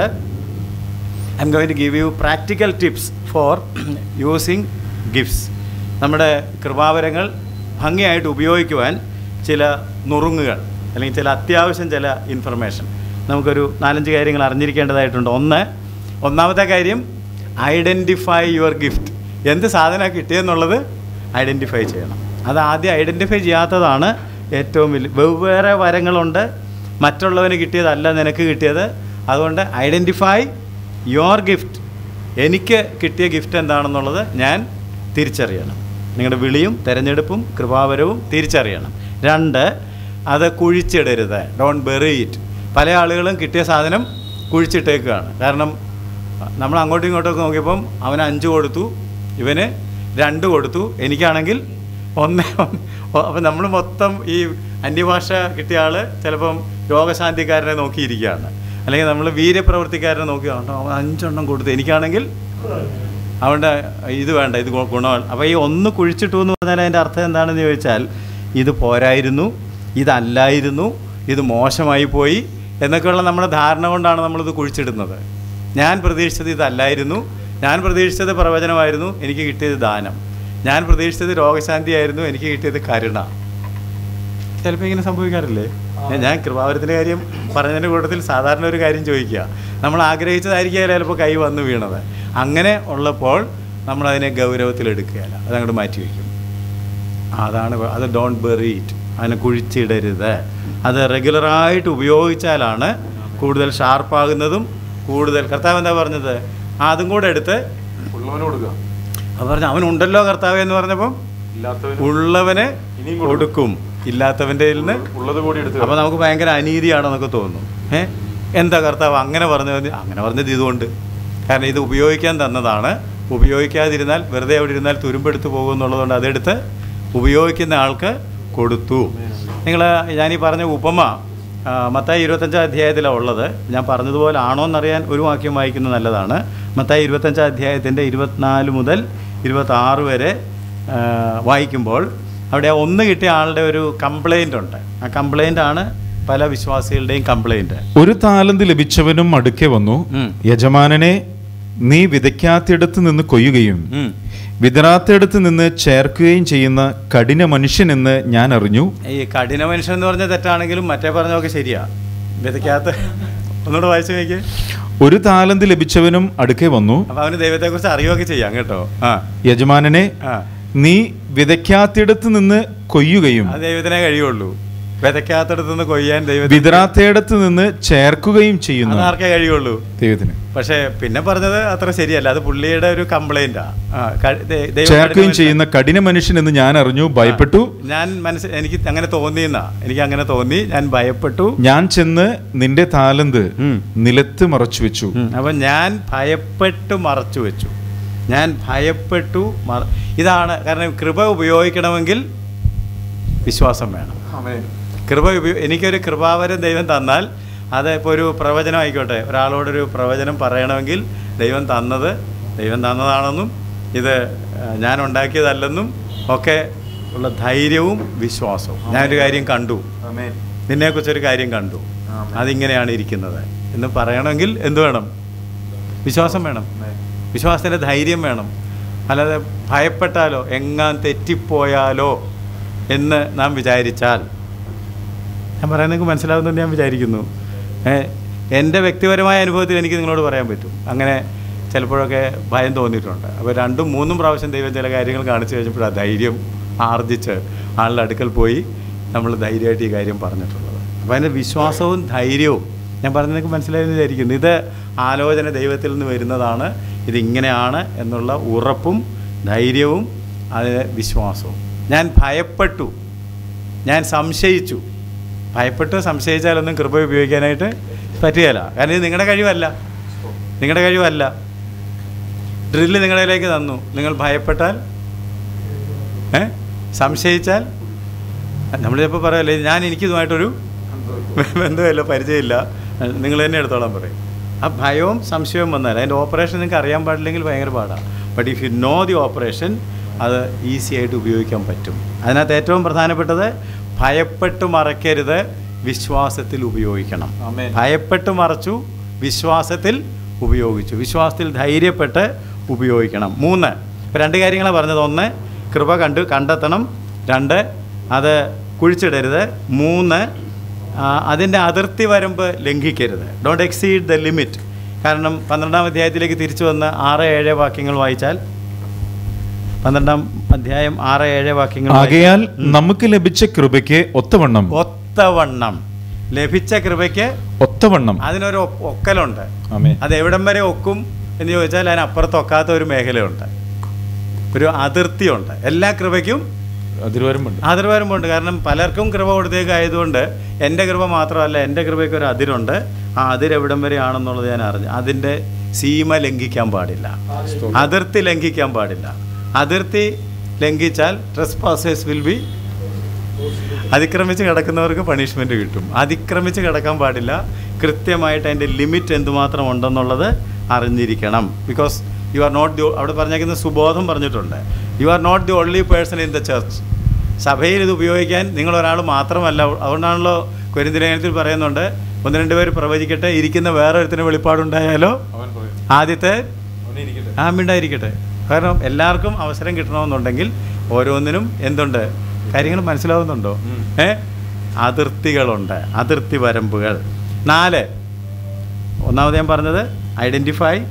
I'm going to give you practical tips for using gifts നമ്മുടെ കൃപാവരങ്ങൾ ഭംഗിയായിട്ട് ഉപയോഗിക്കുവാൻ ചില നുറുങ്ങുകൾ അല്ലെങ്കിൽ ചില അത്യാവശ്യം ചില ഇൻഫർമേഷൻ നമുക്കൊരു നാലഞ്ച് കാര്യങ്ങൾ അറിഞ്ഞിരിക്കേണ്ടതായിട്ടുണ്ട് ഒന്ന് ഒന്നാമത്തെ കാര്യം ഐഡൻറ്റിഫൈ യുവർ ഗിഫ്റ്റ് എന്ത് സാധനമാണ് കിട്ടിയെന്നുള്ളത് ഐഡൻറ്റിഫൈ ചെയ്യണം അത് ആദ്യം ഐഡൻറ്റിഫൈ ചെയ്യാത്തതാണ് ഏറ്റവും വലിയ വെവ്വേറെ വരങ്ങളുണ്ട് മറ്റുള്ളവന് കിട്ടിയതല്ല നിനക്ക് കിട്ടിയത് അതുകൊണ്ട് ഐഡൻറ്റിഫൈ യുവർ ഗിഫ്റ്റ് എനിക്ക് കിട്ടിയ ഗിഫ്റ്റ് എന്താണെന്നുള്ളത് ഞാൻ തിരിച്ചറിയണം നിങ്ങളുടെ വിളിയും തിരഞ്ഞെടുപ്പും കൃപാവരവും തിരിച്ചറിയണം രണ്ട് അത് കുഴിച്ചിടരുത് ഡോണ്ട് ബെറി ഇറ്റ് പല ആളുകളും കിട്ടിയ സാധനം കുഴിച്ചിട്ടേക്കുകയാണ് കാരണം നമ്മൾ അങ്ങോട്ടും ഇങ്ങോട്ടൊക്കെ നോക്കിയപ്പം അവന് അഞ്ച് കൊടുത്തു ഇവന് രണ്ട് കൊടുത്തു എനിക്കാണെങ്കിൽ ഒന്ന് അപ്പം നമ്മൾ മൊത്തം ഈ അന്യഭാഷ കിട്ടിയ ആൾ ചിലപ്പം രോഗശാന്തിക്കാരനെ നോക്കിയിരിക്കുകയാണ് അല്ലെങ്കിൽ നമ്മൾ വീര്യപ്രവർത്തിക്കാരനെ നോക്കി "ആണ്ടോ, അവൻ അഞ്ചെണ്ണം കൊടുത്തു എനിക്കാണെങ്കിൽ അവൻ്റെ ഇത് വേണ്ട ഇത് ഗു- ഗുണമാണ് അപ്പോൾ ഈ ഒന്ന് കുഴിച്ചിട്ടു എന്ന് പറഞ്ഞാൽ അതിൻ്റെ അർത്ഥം എന്താണെന്ന് ചോദിച്ചാൽ ഇത് പോരായിരുന്നു ഇതല്ലായിരുന്നു ഇത് മോശമായി പോയി എന്നൊക്കെയുള്ള നമ്മുടെ ധാരണ കൊണ്ടാണ് നമ്മളിത് കുഴിച്ചിടുന്നത് ഞാൻ പ്രതീക്ഷിച്ചത് ഇതല്ലായിരുന്നു ഞാൻ പ്രതീക്ഷിച്ചത് പ്രവചനമായിരുന്നു എനിക്ക് കിട്ടിയത് ദാനം ഞാൻ പ്രതീക്ഷിച്ചത് രോഗശാന്തിയായിരുന്നു എനിക്ക് കിട്ടിയത് കരുണ ചിലപ്പോൾ ഇങ്ങനെ സംഭവിക്കാറില്ലേ ഞാൻ- ഞാൻ കൃപാവരത്തിൻ്റെ കാര്യം പറഞ്ഞതിൻ്റെ കൂട്ടത്തിൽ സാധാരണ ഒരു കാര്യം ചോദിക്കുക നമ്മൾ ആഗ്രഹിച്ചതായിരിക്കും ചിലപ്പോൾ കൈ വന്ന് വീണത് അങ്ങനെ ഉള്ളപ്പോൾ നമ്മളതിനെ ഗൗരവത്തിലെടുക്കുകയല്ല അതങ്ങോട്ട് മാറ്റി വയ്ക്കും അതാണ് വ- അത് ഡോണ്ട് ബെറി ഇറ്റ് അതിനെ കുഴിച്ചിടരുത് അത് റെഗുലറായിട്ട് ഉപയോഗിച്ചാലാണ് കൂടുതൽ ഷാർപ്പാകുന്നതും കൂടുതൽ കർത്താവ് എന്താ പറഞ്ഞത് ആ, അതും കൂടെ എടുത്ത് ഉള്ളവന് കൊടുക്കുക അത് പറഞ്ഞു അവനുണ്ടല്ലോ കർത്താവ് എന്ന് പറഞ്ഞപ്പം ഇല്ലാത്തവന് ഉള്ളവന് ഇനിയും കൊടുക്കും ഇല്ലാത്തവൻ്റെ നിന്ന് ഉള്ളത് കൂടി എടുത്ത് അപ്പോൾ നമുക്ക് ഭയങ്കര അനീതിയാണെന്നൊക്കെ തോന്നും ഏ എന്താ കർത്താവ് അങ്ങനെ പറഞ്ഞത് അങ്ങനെ പറഞ്ഞത് ഇതുകൊണ്ട് കാരണം ഇത് ഉപയോഗിക്കാൻ തന്നതാണ് ഉപയോഗിക്കാതിരുന്നാൽ വെറുതെ അവിടെ ഇരുന്നാൽ തുരുമ്പെടുത്ത് പോകും എന്നുള്ളതുകൊണ്ട് അതെടുത്ത് ഉപയോഗിക്കുന്ന ആൾക്ക് കൊടുത്തു നിങ്ങൾ ഞാനീ പറഞ്ഞ ഉപമ ആ, മത്തായി ഇരുപത്തഞ്ചാം അധ്യായത്തിലാണ് ഉള്ളത് ഞാൻ പറഞ്ഞതുപോലെ ആണോ എന്നറിയാൻ ഒരു വാക്യം വായിക്കുന്നത് നല്ലതാണ് മത്തായി ഇരുപത്തഞ്ചാം അധ്യായത്തിൻ്റെ ഇരുപത്തിനാല് മുതൽ ഇരുപത്താറ് വരെ ആ, വായിക്കുമ്പോൾ അവിടെ ആ ഒന്ന് കിട്ടിയ ആളുടെ ഒരു കംപ്ലൈൻ്റ് ഉണ്ട് ആ കംപ്ലൈൻ്റ് ആണ് പല വിശ്വാസികളുടെയും കംപ്ലൈൻറ്റ് ഒരു താലന്ത് ലഭിച്ചവനും അടുക്കെ വന്നു ഉം. യജമാനനെ നീ വിതയ്ക്കാത്തിടത്ത് നിന്ന് കൊയ്യുകയും വിതറാത്തിടത്ത് നിന്ന് ചേർക്കുകയും ചെയ്യുന്ന കഠിന മനുഷ്യനെന്ന് ഞാൻ അറിഞ്ഞു ഈ കഠിന മനുഷ്യൻ എന്ന് പറഞ്ഞ തെറ്റാണെങ്കിലും മറ്റേ പറഞ്ഞൊക്കെ ശരിയാ വിതയ്ക്കാത്ത ഒന്നുകൂടെ വായിച്ചു നോക്കിയേ ഒരു താലന്ത് ലഭിച്ചവനും അടുക്കെ വന്നു അപ്പൊ അവന് ദൈവത്തെക്കുറിച്ച് അറിയുകയൊക്കെ ചെയ്യാം കേട്ടോ ആ യജമാനനെ ആ നീ വിതയ്ക്കാത്തിടത്ത് നിന്ന് കൊയ്യുകയും അത് ദൈവത്തിനെ കഴിയുള്ളൂ വിതയ്ക്കാത്തടത്ത് നിന്ന് കൊയ്യാൻ ദൈവത്തിന് വിതറാത്തയിടത്ത് നിന്ന് ചേർക്കുകയും ചെയ്യുന്നു അതാർക്കേ കഴിയുള്ളൂ ദൈവത്തിന് പക്ഷേ പിന്നെ പറഞ്ഞത് അത്ര ശരിയല്ല അത് പുള്ളിയുടെ ഒരു കംപ്ലൈന്റാ ആ, ക- ദൈ- ദൈവം ചേർക്കുകയും കഠിന ചെയ്യുന്ന കഠിന മനുഷ്യൻ എന്ന് ഞാൻ അറിഞ്ഞു ഭയപ്പെട്ടു ഞാൻ മനസ്സ് എനിക്ക് അങ്ങനെ തോന്നിയെന്നാ എനിക്ക് അങ്ങനെ തോന്നി ഞാൻ ഭയപ്പെട്ടു ഞാൻ ചെന്ന് നിന്റെ താലന്ത് ഉം. നിലത്ത് മറച്ചു വെച്ചു ഉം. അപ്പം ഞാൻ ഭയപ്പെട്ട് മറച്ചു വെച്ചു ഞാൻ ഭയപ്പെട്ടു മറ ഇതാണ് കാരണം കൃപ ഉപയോഗിക്കണമെങ്കിൽ വിശ്വാസം വേണം കൃപ ഉപയോ എനിക്കൊരു കൃപാവരം ദൈവം തന്നാൽ അത് ഇപ്പോൾ ഒരു പ്രവചനം ആയിക്കോട്ടെ ഒരാളോടൊരു പ്രവചനം പറയണമെങ്കിൽ ദൈവം തന്നത് ദൈവം തന്നതാണെന്നും ഇത് ആ, ഞാൻ ഉണ്ടാക്കിയതല്ലെന്നും ഒക്കെ ഉള്ള ധൈര്യവും വിശ്വാസവും ഞാനൊരു കാര്യം കണ്ടു നിന്നെക്കുറിച്ചൊരു കാര്യം കണ്ടു അതിങ്ങനെയാണ് ഇരിക്കുന്നത് എന്ന് പറയണമെങ്കിൽ എന്ത് വേണം വിശ്വാസം വേണം വിശ്വാസത്തിൻ്റെ ധൈര്യം വേണം അല്ലാതെ ഭയപ്പെട്ടാലോ എങ്ങാൻ തെറ്റിപ്പോയാലോ എന്ന് നാം വിചാരിച്ചാൽ ഞാൻ പറയുന്നത് നിങ്ങൾക്ക് മനസ്സിലാവുന്നെന്ന് ഞാൻ വിചാരിക്കുന്നു ഏ, എൻ്റെ വ്യക്തിപരമായ അനുഭവത്തിൽ എനിക്ക് നിങ്ങളോട് പറയാൻ പറ്റും അങ്ങനെ ചിലപ്പോഴൊക്കെ ഭയം തോന്നിയിട്ടുണ്ട് അപ്പോൾ രണ്ടും മൂന്നും പ്രാവശ്യം ദൈവം ചില കാര്യങ്ങൾ കാണിച്ചു കഴിഞ്ഞപ്പോഴാണ് ധൈര്യം ആർജിച്ച് ആളുടെ അടുക്കൽ പോയി നമ്മൾ ധൈര്യമായിട്ട് ഈ കാര്യം പറഞ്ഞിട്ടുള്ളത് അപ്പോൾ അതിൻ്റെ വിശ്വാസവും ധൈര്യവും ഞാൻ പറഞ്ഞത് നിങ്ങൾക്ക് മനസ്സിലായെന്ന് വിചാരിക്കുന്നു ഇത് ആലോചന ദൈവത്തിൽ നിന്ന് വരുന്നതാണ് ഇതിങ്ങനെയാണ് എന്നുള്ള ഉറപ്പും ധൈര്യവും അതിന് വിശ്വാസവും ഞാൻ ഭയപ്പെട്ടു ഞാൻ സംശയിച്ചു ഭയപ്പെട്ട് സംശയിച്ചാലൊന്നും കൃപ ഉപയോഗിക്കാനായിട്ട് പറ്റുകയില്ല കാരണം ഇത് നിങ്ങളുടെ കഴിവല്ല നിങ്ങളുടെ കഴിവല്ല ഡ്രില്ല് നിങ്ങളിലേക്ക് തന്നു നിങ്ങൾ ഭയപ്പെട്ടാൽ ഏ സംശയിച്ചാൽ നമ്മൾ ചിലപ്പോൾ പറയല്ലേ ഞാൻ എനിക്കിതുമായിട്ടൊരു ബന്ധമില്ല പരിചയമില്ല നിങ്ങൾ തന്നെ എടുത്തോളാൻ പറയും ആ ഭയവും സംശയവും വന്നാൽ അതിൻ്റെ ഓപ്പറേഷൻ നിങ്ങൾക്ക് അറിയാൻ പാടില്ലെങ്കിൽ ഭയങ്കര പാടാണ് but if you know the operation അത് ഈസി ആയിട്ട് ഉപയോഗിക്കാൻ പറ്റും അതിനകത്ത് ഏറ്റവും പ്രധാനപ്പെട്ടത് ഭയപ്പെട്ട് മറക്കരുത് വിശ്വാസത്തിൽ ഉപയോഗിക്കണം ആമേൻ. ഭയപ്പെട്ട് മറച്ചു വിശ്വാസത്തിൽ ഉപയോഗിച്ചു വിശ്വാസത്തിൽ ധൈര്യപ്പെട്ട് ഉപയോഗിക്കണം മൂന്ന് ഇപ്പം രണ്ട് കാര്യങ്ങളാണ് പറഞ്ഞത് ഒന്ന് കൃപ കണ്ട് കണ്ടെത്തണം രണ്ട് അത് കുഴിച്ചിടരുത് മൂന്ന് ആ, അതിൻ്റെ അതിർത്തി വരമ്പ് ലംഘിക്കരുത് ഡോണ്ട് എക്സീഡ് ദ ലിമിറ്റ് കാരണം പന്ത്രണ്ടാം അധ്യായത്തിലേക്ക് തിരിച്ചു വന്ന് ആറ് ഏഴ് വാക്യങ്ങൾ വായിച്ചാൽ പന്ത്രണ്ടാം അധ്യായം ആറ് ഏഴ് വാക്യങ്ങൾ വായിച്ചാൽ- ആകയാൽ നമുക്ക് ലഭിച്ച കൃപയ്ക്ക് ഒത്തവണ്ണം ഒത്തവണ്ണം ലഭിച്ച കൃപയ്ക്ക് ഒത്തവണ്ണം അതിനൊരു ഒ- ഒക്കലുണ്ട് ആമേൻ അത് എവിടം വരെ ഒക്കും എന്ന് ചോദിച്ചാൽ അതിനപ്പുറത്ത് ഒക്കാത്ത ഒരു മേഖലയുണ്ട് ഒരു അതിർത്തിയുണ്ട് എല്ലാ കൃപയ്ക്കും അതിർവരമ്പുണ്ട് അതിർവരമ്പുണ്ട് കാരണം പലർക്കും കൃപ കൊടുത്തേക്കായതുകൊണ്ട് എൻ്റെ കൃപ മാത്രമല്ല എൻ്റെ കൃപയ്ക്ക് ഒരു അതിരുണ്ട് ആ അതിരെവിടം വരെയാണെന്നുള്ളത് ഞാൻ അറിഞ്ഞു അതിൻ്റെ സീമ ലംഘിക്കാൻ പാടില്ല അതിർത്തി ലംഘിക്കാൻ പാടില്ല അതിർത്തി ലംഘിച്ചാൽ ട്രസ് പാസേഴ്സ് വിൽ ബി അതിക്രമിച്ച് കിടക്കുന്നവർക്ക് പണിഷ്മെൻ്റ് കിട്ടും അതിക്രമിച്ച് കിടക്കാൻ പാടില്ല കൃത്യമായിട്ട് അതിൻ്റെ ലിമിറ്റ് എന്തുമാത്രം ഉണ്ടെന്നുള്ളത് അറിഞ്ഞിരിക്കണം because you are not the അവിടെ പറഞ്ഞേക്കുന്ന സുബോധം പറഞ്ഞിട്ടുണ്ട് you are not the only person in the church സഭയിൽ ഇത് ഉപയോഗിക്കാൻ നിങ്ങൾ ഒരാൾ മാത്രമല്ല അതുകൊണ്ടാണല്ലോ കൊരിന്തിലേഖനത്തിൽ പറയുന്നുണ്ട് ഒന്ന് രണ്ട് പേര് പ്രവചിക്കട്ടെ ഇരിക്കുന്ന വേറെ ഒരുത്തിന് വെളിപ്പാടുണ്ടായാലോ ആദ്യത്തെ ആ മിണ്ടായിരിക്കട്ടെ കാരണം എല്ലാവർക്കും അവസരം കിട്ടണമെന്നുണ്ടെങ്കിൽ ഓരോന്നിനും എന്തുണ്ട് കാര്യങ്ങൾ മനസ്സിലാവുന്നുണ്ടോ ഉം. ഏ അതിർത്തികളുണ്ട് അതിർത്തി വരമ്പുകൾ നാല് ഒന്നാമത് ഞാൻ പറഞ്ഞത് ഐഡൻറ്റിഫൈ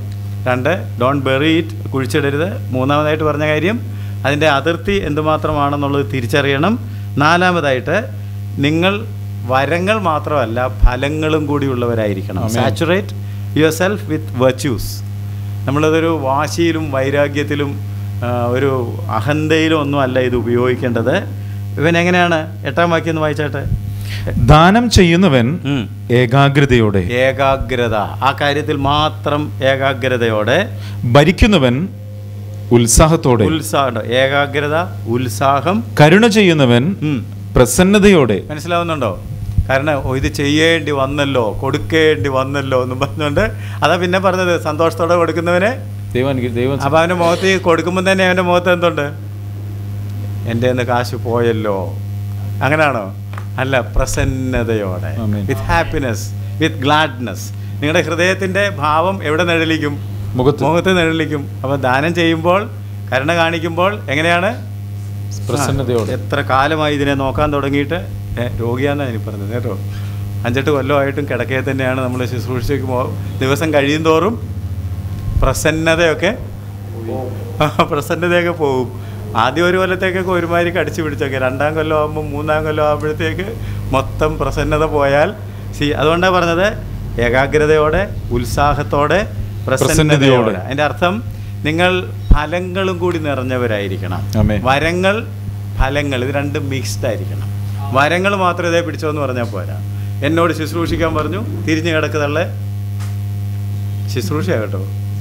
രണ്ട് ഡോണ്ട് ബെറി ഇറ്റ് കുഴിച്ചിടരുത് മൂന്നാമതായിട്ട് പറഞ്ഞ കാര്യം അതിൻ്റെ അതിർത്തി എന്തുമാത്രമാണെന്നുള്ളത് തിരിച്ചറിയണം നാലാമതായിട്ട് നിങ്ങൾ വരങ്ങൾ മാത്രമല്ല ഫലങ്ങളും കൂടിയുള്ളവരായിരിക്കണം Amen. Saturate yourself with virtues നമ്മളതൊരു വാശിയിലും വൈരാഗ്യത്തിലും ആ, ഒരു അഹന്തയിലും ഒന്നും അല്ല ഇത് ഉപയോഗിക്കേണ്ടത് ഇവൻ എങ്ങനെയാണ് എട്ടാം വാക്യം ഒന്ന് വായിച്ചാട്ടെ ദാനം ചെയ്യുന്നവൻ ഉം. ഏകാഗ്രതയോടെ ഏകാഗ്രത ആ കാര്യത്തിൽ മാത്രം ഏകാഗ്രതയോടെ ഭരിക്കുന്നവൻ ഉത്സാഹത്തോടെ ഉത്സാഹം ഏകാഗ്രത ഉത്സാഹം കരുണ ചെയ്യുന്നവൻ ഉം. പ്രസന്നതയോടെ മനസ്സിലാവുന്നുണ്ടോ കാരണം ഓ, ഇത് ചെയ്യേണ്ടി വന്നല്ലോ കൊടുക്കേണ്ടി വന്നല്ലോ എന്നും പറഞ്ഞുകൊണ്ട് അതാ പിന്നെ പറഞ്ഞത് സന്തോഷത്തോടെ കൊടുക്കുന്നവനെ ദൈവം ദൈവം അപ്പം അവൻ്റെ മുഖത്ത് ഈ കൊടുക്കുമ്പോൾ തന്നെ അവൻ്റെ മുഖത്ത് എന്തുണ്ട് എൻ്റെ നിന്ന് കാശ് പോയല്ലോ അങ്ങനെയാണോ അല്ല പ്രസന്നതയോടെ ആമേൻ. വിത്ത് ഹാപ്പിനെസ് വിത്ത് ഗ്ലാഡ്നെസ് നിങ്ങളുടെ ഹൃദയത്തിൻ്റെ ഭാവം എവിടെ നിഴലിക്കും മുഖത്ത് മുഖത്ത് നിഴലിക്കും അപ്പോൾ ദാനം ചെയ്യുമ്പോൾ കരുണ കാണിക്കുമ്പോൾ എങ്ങനെയാണ് പ്രസന്നതയോടെ ആ, എത്ര കാലമായി ഇതിനെ നോക്കാൻ തുടങ്ങിയിട്ട് ഏ, രോഗിയാന്നാണ് എനിക്ക് പറഞ്ഞത് കേട്ടോ അഞ്ചെട്ട് കൊല്ലമായിട്ടും കിടക്കയെ തന്നെയാണ് നമ്മൾ ശുശ്രൂഷയ്ക്ക് പോ ദിവസം കഴിയും തോറും പ്രസന്നതയൊക്കെ ആ, പ്രസന്നതയൊക്കെ പോകും ആദ്യം ഒരു കൊല്ലത്തേക്കൊക്കെ ഒരുമാതിരി കടിച്ചു പിടിച്ചൊക്കെ രണ്ടാം കൊല്ലം ആകുമ്പോൾ മൂന്നാം കൊല്ലം ആകുമ്പോഴത്തേക്ക് മൊത്തം പ്രസന്നത പോയാൽ സി അതുകൊണ്ടാണ് പറഞ്ഞത് ഏകാഗ്രതയോടെ ഉത്സാഹത്തോടെ പ്രസന്നതയോടെ പ്രസന്നതയോടെ. അതിൻ്റെ അർത്ഥം നിങ്ങൾ ഫലങ്ങളും കൂടി നിറഞ്ഞവരായിരിക്കണം ആമേൻ. വരങ്ങൾ ഫലങ്ങൾ ഇത് രണ്ടും മിക്സ്ഡ് ആയിരിക്കണം വരങ്ങൾ മാത്രം ഇതേ പിടിച്ചോ എന്ന് പറഞ്ഞാൽ പോരാ എന്നോട് ശുശ്രൂഷിക്കാൻ പറഞ്ഞു തിരിഞ്ഞു കിടക്കുതള്ളെ ശുശ്രൂഷ കേട്ടോ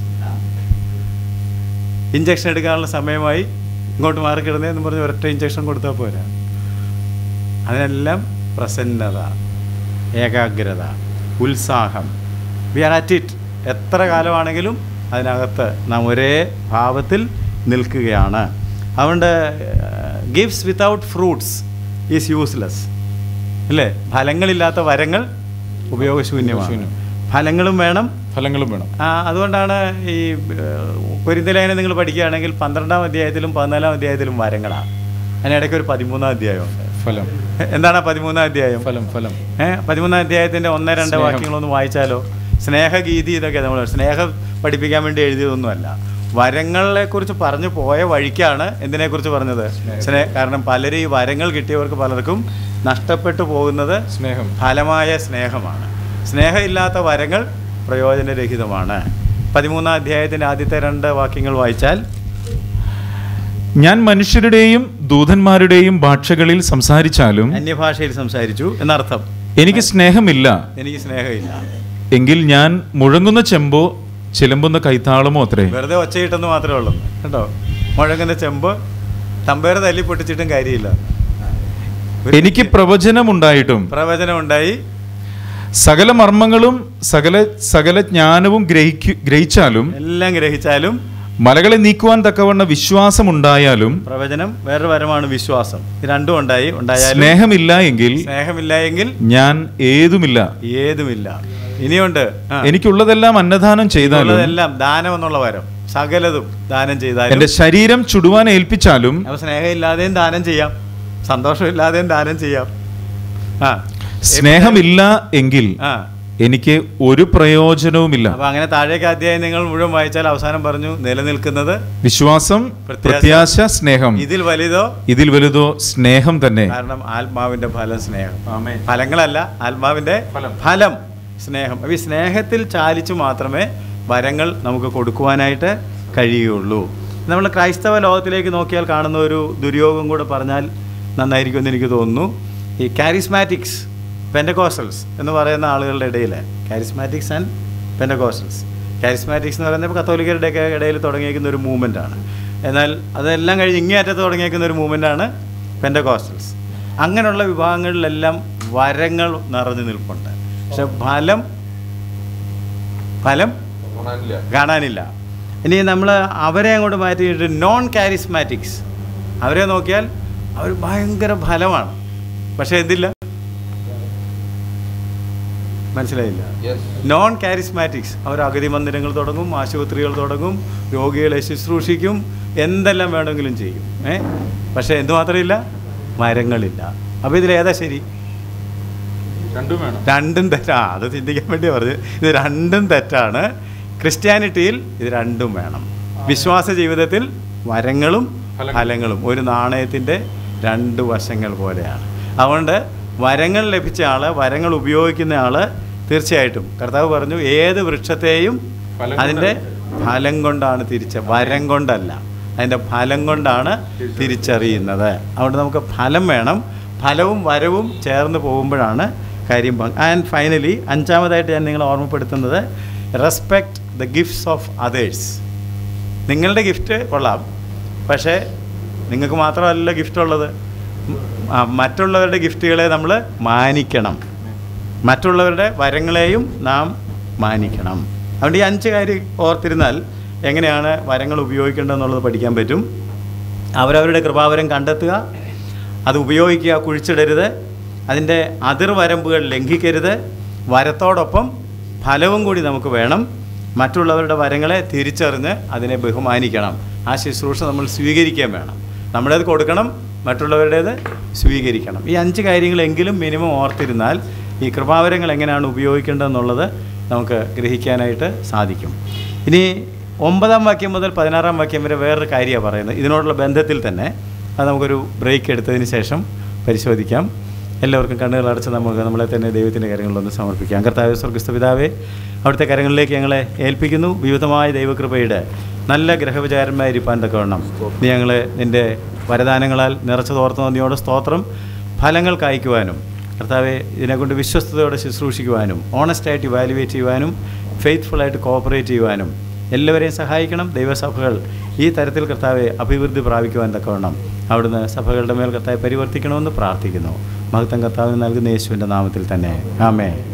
ഇഞ്ചക്ഷൻ എടുക്കാനുള്ള സമയമായി ഇങ്ങോട്ട് മാറിക്കിടന്നേ എന്ന് പറഞ്ഞ് ഒരൊറ്റ ഇഞ്ചക്ഷൻ കൊടുത്താൽ പോരാ അതിനെല്ലാം പ്രസന്നത ഏകാഗ്രത ഉത്സാഹം വി ആർ അറ്റ് ഇറ്റ് എത്ര കാലമാണെങ്കിലും അതിനകത്ത് നാം ഒരേ ഭാവത്തിൽ നിൽക്കുകയാണ് അതുകൊണ്ട് gifts without fruits is useless അല്ലേ ഫലങ്ങളില്ലാത്ത വരങ്ങൾ ഉപയോഗശൂന്യമാണ് ഉപയോഗശൂന്യം. ഫലങ്ങളും വേണം ഫലങ്ങളും വേണം ആ, അതുകൊണ്ടാണ് ഈ പൊരിന്തലേഖനം നിങ്ങൾ പഠിക്കുകയാണെങ്കിൽ പന്ത്രണ്ടാം അധ്യായത്തിലും പതിനാലാം അധ്യായത്തിലും വരങ്ങളാണ് അതിനിടയ്ക്ക് ഒരു പതിമൂന്നാം അധ്യായമുണ്ട് ഫലം എന്താണ് ആ പതിമൂന്നാം അധ്യായം ഫലം ഫലം ഏഹ് പതിമൂന്നാം അധ്യായത്തിന്റെ ഒന്ന് രണ്ട് സ്നേഹം. വാക്യങ്ങളൊന്ന് വായിച്ചാലോ സ്നേഹഗീതി ഇതൊക്കെ നമ്മൾ സ്നേഹം പഠിപ്പിക്കാൻ വേണ്ടി എഴുതിയതൊന്നുമല്ല വരങ്ങളെ കുറിച്ച് പറഞ്ഞു പോയ വഴിക്കാണ് എന്തിനെ കുറിച്ച് പറഞ്ഞത് സ്നേഹ കാരണം പലരും ഈ വരങ്ങൾ കിട്ടിയവർക്ക് പലർക്കും നഷ്ടപ്പെട്ടു പോകുന്നത് സ്നേഹം ഫലമായ സ്നേഹമാണ് സ്നേഹമില്ലാത്ത വരങ്ങൾ പ്രയോജനരഹിതമാണ് പതിമൂന്നാം അധ്യായത്തിൻ്റെ ആദ്യത്തെ രണ്ട് വാക്യങ്ങൾ വായിച്ചാൽ ഞാൻ മനുഷ്യരുടെയും ദൂതന്മാരുടെയും ഭാഷകളിൽ സംസാരിച്ചാലും അന്യഭാഷയിൽ സംസാരിച്ചു എന്നർത്ഥം എനിക്ക് സ്നേഹമില്ല എനിക്ക് സ്നേഹമില്ല എങ്കിൽ ഞാൻ മുഴങ്ങുന്ന ചെമ്പോ ചിലമ്പുന്ന കൈത്താളമോ അത്രേ വെറുതെ ഒച്ചയിട്ടെന്ന് മാത്രമേ ഉള്ളൂ കേട്ടോ മുഴങ്ങുന്ന ചെമ്പ് തമ്പേറ് തല്ലി പൊട്ടിച്ചിട്ടും കാര്യമില്ല ഒരു എനിക്ക് പ്രവചനമുണ്ടായിട്ടും പ്രവചനം ഉണ്ടായി സകല മർമ്മങ്ങളും സകല സകല ജ്ഞാനവും ഗ്രഹിക്കു ഗ്രഹിച്ചാലും എല്ലാം ഗ്രഹിച്ചാലും മലകളെ നീക്കുവാൻ തക്കവണ്ണ വിശ്വാസമുണ്ടായാലും പ്രവചനം വേറൊരു വരമാണ് വിശ്വാസം ഇത് രണ്ടും ഉണ്ടായി ഉണ്ടായാലും സ്നേഹമില്ല എങ്കിൽ സ്നേഹമില്ല എങ്കിൽ ഞാൻ ഏതുമില്ല ഏതുമില്ല ഇനിയുണ്ട് ആ. എനിക്കുള്ളതെല്ലാം അന്നദാനം ചെയ്താലും ഉള്ളതെല്ലാം ദാനം എന്നുള്ള വരം സകലതും ദാനം ചെയ്താലും എന്റെ ശരീരം ചുടുവാൻ ഏൽപ്പിച്ചാലും അപ്പൊ സ്നേഹമില്ലാതെയും ദാനം ചെയ്യാം സന്തോഷമില്ലാതെയും ദാനം ചെയ്യാം ആ സ്നേഹമില്ല എങ്കിൽ ആ എനിക്ക് ഒരു പ്രയോജനവുമില്ല അപ്പൊ അങ്ങനെ താഴേക്ക് അധ്യായം നിങ്ങൾ മുഴുവൻ വായിച്ചാൽ അവസാനം പറഞ്ഞു നിലനിൽക്കുന്നത് വിശ്വാസം പ്രത്യാശ, പ്രത്യാശ സ്നേഹം ഇതിൽ വലുതോ ഇതിൽ വലുതോ സ്നേഹം തന്നെ കാരണം ആത്മാവിന്റെ ഫലം സ്നേഹം ഫലങ്ങളല്ല ആത്മാവിന്റെ ഫലം സ്നേഹം അപ്പൊ ഈ സ്നേഹത്തിൽ ചാലിച്ചു മാത്രമേ വരങ്ങൾ നമുക്ക് കൊടുക്കുവാനായിട്ട് കഴിയുകയുള്ളൂ നമ്മൾ ക്രൈസ്തവ ലോകത്തിലേക്ക് നോക്കിയാൽ കാണുന്ന ഒരു ദുര്യോഗം കൂടെ പറഞ്ഞാൽ നന്നായിരിക്കുമെന്ന് എനിക്ക് തോന്നുന്നു ഈ കാരിസ്മാറ്റിക്സ് പെൻഡകോസ്റ്റൽസ് എന്ന് പറയുന്ന ആളുകളുടെ ഇടയിൽ കാരിസ്മാറ്റിക്സ് ആൻഡ് പെൻഡകോസ്റ്റൽസ് കാരിസ്മാറ്റിക്സ് എന്ന് പറയുന്നത് കത്തോലിക്കരുടെ ഒക്കെ ഇടയിൽ തുടങ്ങിയേക്കുന്ന ഒരു മൂവ്മെൻ്റ് ആണ് എന്നാൽ അതെല്ലാം കഴിഞ്ഞ് ഇങ്ങേ അറ്റത്ത് തുടങ്ങിയേക്കുന്ന ഒരു മൂവ്മെൻ്റ് ആണ് പെൻഡകോസ്റ്റൽസ് അങ്ങനെയുള്ള വിഭാഗങ്ങളിലെല്ലാം വരങ്ങൾ നിറഞ്ഞു നിൽപ്പുണ്ട് പക്ഷെ ഫലം ഫലം കാണാനില്ല ഇനി നമ്മൾ അവരെ അങ്ങോട്ട് മാറ്റിയിട്ട് നോൺ കാരിസ്മാറ്റിക്സ് അവരെ നോക്കിയാൽ അവർ ഭയങ്കര ഫലമാണ് പക്ഷെ എന്തില്ല മനസ്സിലായില്ല നോൺ കാരിസ്മാറ്റിക്സ് അവർ അഗതി മന്ദിരങ്ങൾ തുടങ്ങും ആശുപത്രികൾ തുടങ്ങും രോഗികളെ ശുശ്രൂഷിക്കും എന്തെല്ലാം വേണമെങ്കിലും ചെയ്യും ഏ പക്ഷെ എന്തുമാത്രമില്ല മരങ്ങളില്ല അപ്പോൾ ഇതിലേതാ ശരി രണ്ടും വേണം രണ്ടും തെറ്റാ അത് ചിന്തിക്കാൻ വേണ്ടി പറഞ്ഞു ഇത് രണ്ടും തെറ്റാണ് ക്രിസ്ത്യാനിറ്റിയിൽ ഇത് രണ്ടും വേണം വിശ്വാസ ജീവിതത്തിൽ വരങ്ങളും ഫലങ്ങളും ഒരു നാണയത്തിൻ്റെ രണ്ട് വശങ്ങൾ പോലെയാണ് അതുകൊണ്ട് വരങ്ങൾ ലഭിച്ച ആൾ വരങ്ങൾ ഉപയോഗിക്കുന്ന ആൾ തീർച്ചയായിട്ടും കർത്താവ് പറഞ്ഞു ഏത് വൃക്ഷത്തെയും അതിൻ്റെ ഫലം കൊണ്ടാണ് തിരിച്ച വരം കൊണ്ടല്ല അതിൻ്റെ ഫലം കൊണ്ടാണ് തിരിച്ചറിയുന്നത് അതുകൊണ്ട് നമുക്ക് ഫലം വേണം ഫലവും വരവും ചേർന്ന് പോകുമ്പോഴാണ് കാര്യം ആൻഡ് ഫൈനലി അഞ്ചാമതായിട്ട് ഞാൻ നിങ്ങളെ ഓർമ്മപ്പെടുത്തുന്നത് respect the gifts of others നിങ്ങളുടെ ഗിഫ്റ്റ് കൊള്ളാം പക്ഷേ നിങ്ങൾക്ക് മാത്രമല്ല ഗിഫ്റ്റ് ഉള്ളത് ഉം, ആ, മറ്റുള്ളവരുടെ ഗിഫ്റ്റുകളെ നമ്മൾ മാനിക്കണം മറ്റുള്ളവരുടെ വരങ്ങളെയും നാം മാനിക്കണം അതുകൊണ്ട് ഈ അഞ്ച് കാര്യം ഓർത്തിരുന്നാൽ എങ്ങനെയാണ് വരങ്ങൾ ഉപയോഗിക്കേണ്ടതെന്നുള്ളത് പഠിക്കാൻ പറ്റും അവരവരുടെ കൃപാവരം കണ്ടെത്തുക അത് ഉപയോഗിക്കുക കുഴിച്ചിടരുത് അതിൻ്റെ അതിർവരമ്പുകൾ ലംഘിക്കരുത് വരത്തോടൊപ്പം ഫലവും കൂടി നമുക്ക് വേണം മറ്റുള്ളവരുടെ വരങ്ങളെ തിരിച്ചറിഞ്ഞ് അതിനെ ബഹുമാനിക്കണം ആ ശുശ്രൂഷ നമ്മൾ സ്വീകരിക്കാൻ വേണം നമ്മുടേത് കൊടുക്കണം മറ്റുള്ളവരുടേത് സ്വീകരിക്കണം ഈ അഞ്ച് കാര്യങ്ങളെങ്കിലും മിനിമം ഓർത്തിരുന്നാൽ ഈ കൃപാവരങ്ങൾ എങ്ങനെയാണ് ഉപയോഗിക്കേണ്ടതെന്നുള്ളത് നമുക്ക് ഗ്രഹിക്കാനായിട്ട് സാധിക്കും ഇനി ഒമ്പതാം വാക്യം മുതൽ പതിനാറാം വാക്യം വരെ വേറൊരു കാര്യമാണ് പറയുന്നത് ഇതിനോടുള്ള ബന്ധത്തിൽ തന്നെ അത് നമുക്കൊരു ബ്രേക്ക് എടുത്തതിന് ശേഷം പരിശോധിക്കാം എല്ലാവർക്കും കണ്ണുകൾ അടച്ച് നമുക്ക് നമ്മളെ തന്നെ ദൈവത്തിൻ്റെ കാര്യങ്ങളിലൊന്ന് സമർപ്പിക്കാം കർത്താവ് സ്വർഗസ്ഥ പിതാവേ അവിടുത്തെ കാര്യങ്ങളിലേക്ക് ഞങ്ങളെ ഏൽപ്പിക്കുന്നു വിവിധമായ ദൈവകൃപയുടെ നല്ല ഗ്രഹവിചാരന്മാരിപ്പാൻ തക്കവണ്ണം നീ ഞങ്ങളെ നിൻ്റെ വരദാനങ്ങളാൽ നിറച്ചു തോർത്ത് നന്ദിയോടെ സ്തോത്രം ഫലങ്ങൾ കായ്ക്കുവാനും കർത്താവെ ഇതിനെക്കൊണ്ട് വിശ്വസ്തയോടെ ശുശ്രൂഷിക്കുവാനും ഓണസ്റ്റായിട്ട് ഇവാലുവേറ്റ് ചെയ്യുവാനും ഫെയ്ത്ത്ഫുള്ളായിട്ട് കോപ്പറേറ്റ് ചെയ്യുവാനും എല്ലാവരെയും സഹായിക്കണം ദൈവസഭകൾ ഈ തരത്തിൽ കർത്താവെ അഭിവൃദ്ധി പ്രാപിക്കുവാൻ തക്കവണ്ണം അവിടുന്ന് സഭകളുടെ മേൽ കർത്താവെ പരിവർത്തിക്കണമെന്ന് പ്രാർത്ഥിക്കുന്നു മഹത്വം കർത്താവിന് നൽകുന്ന യേശുവിൻ്റെ നാമത്തിൽ തന്നെ ആമേ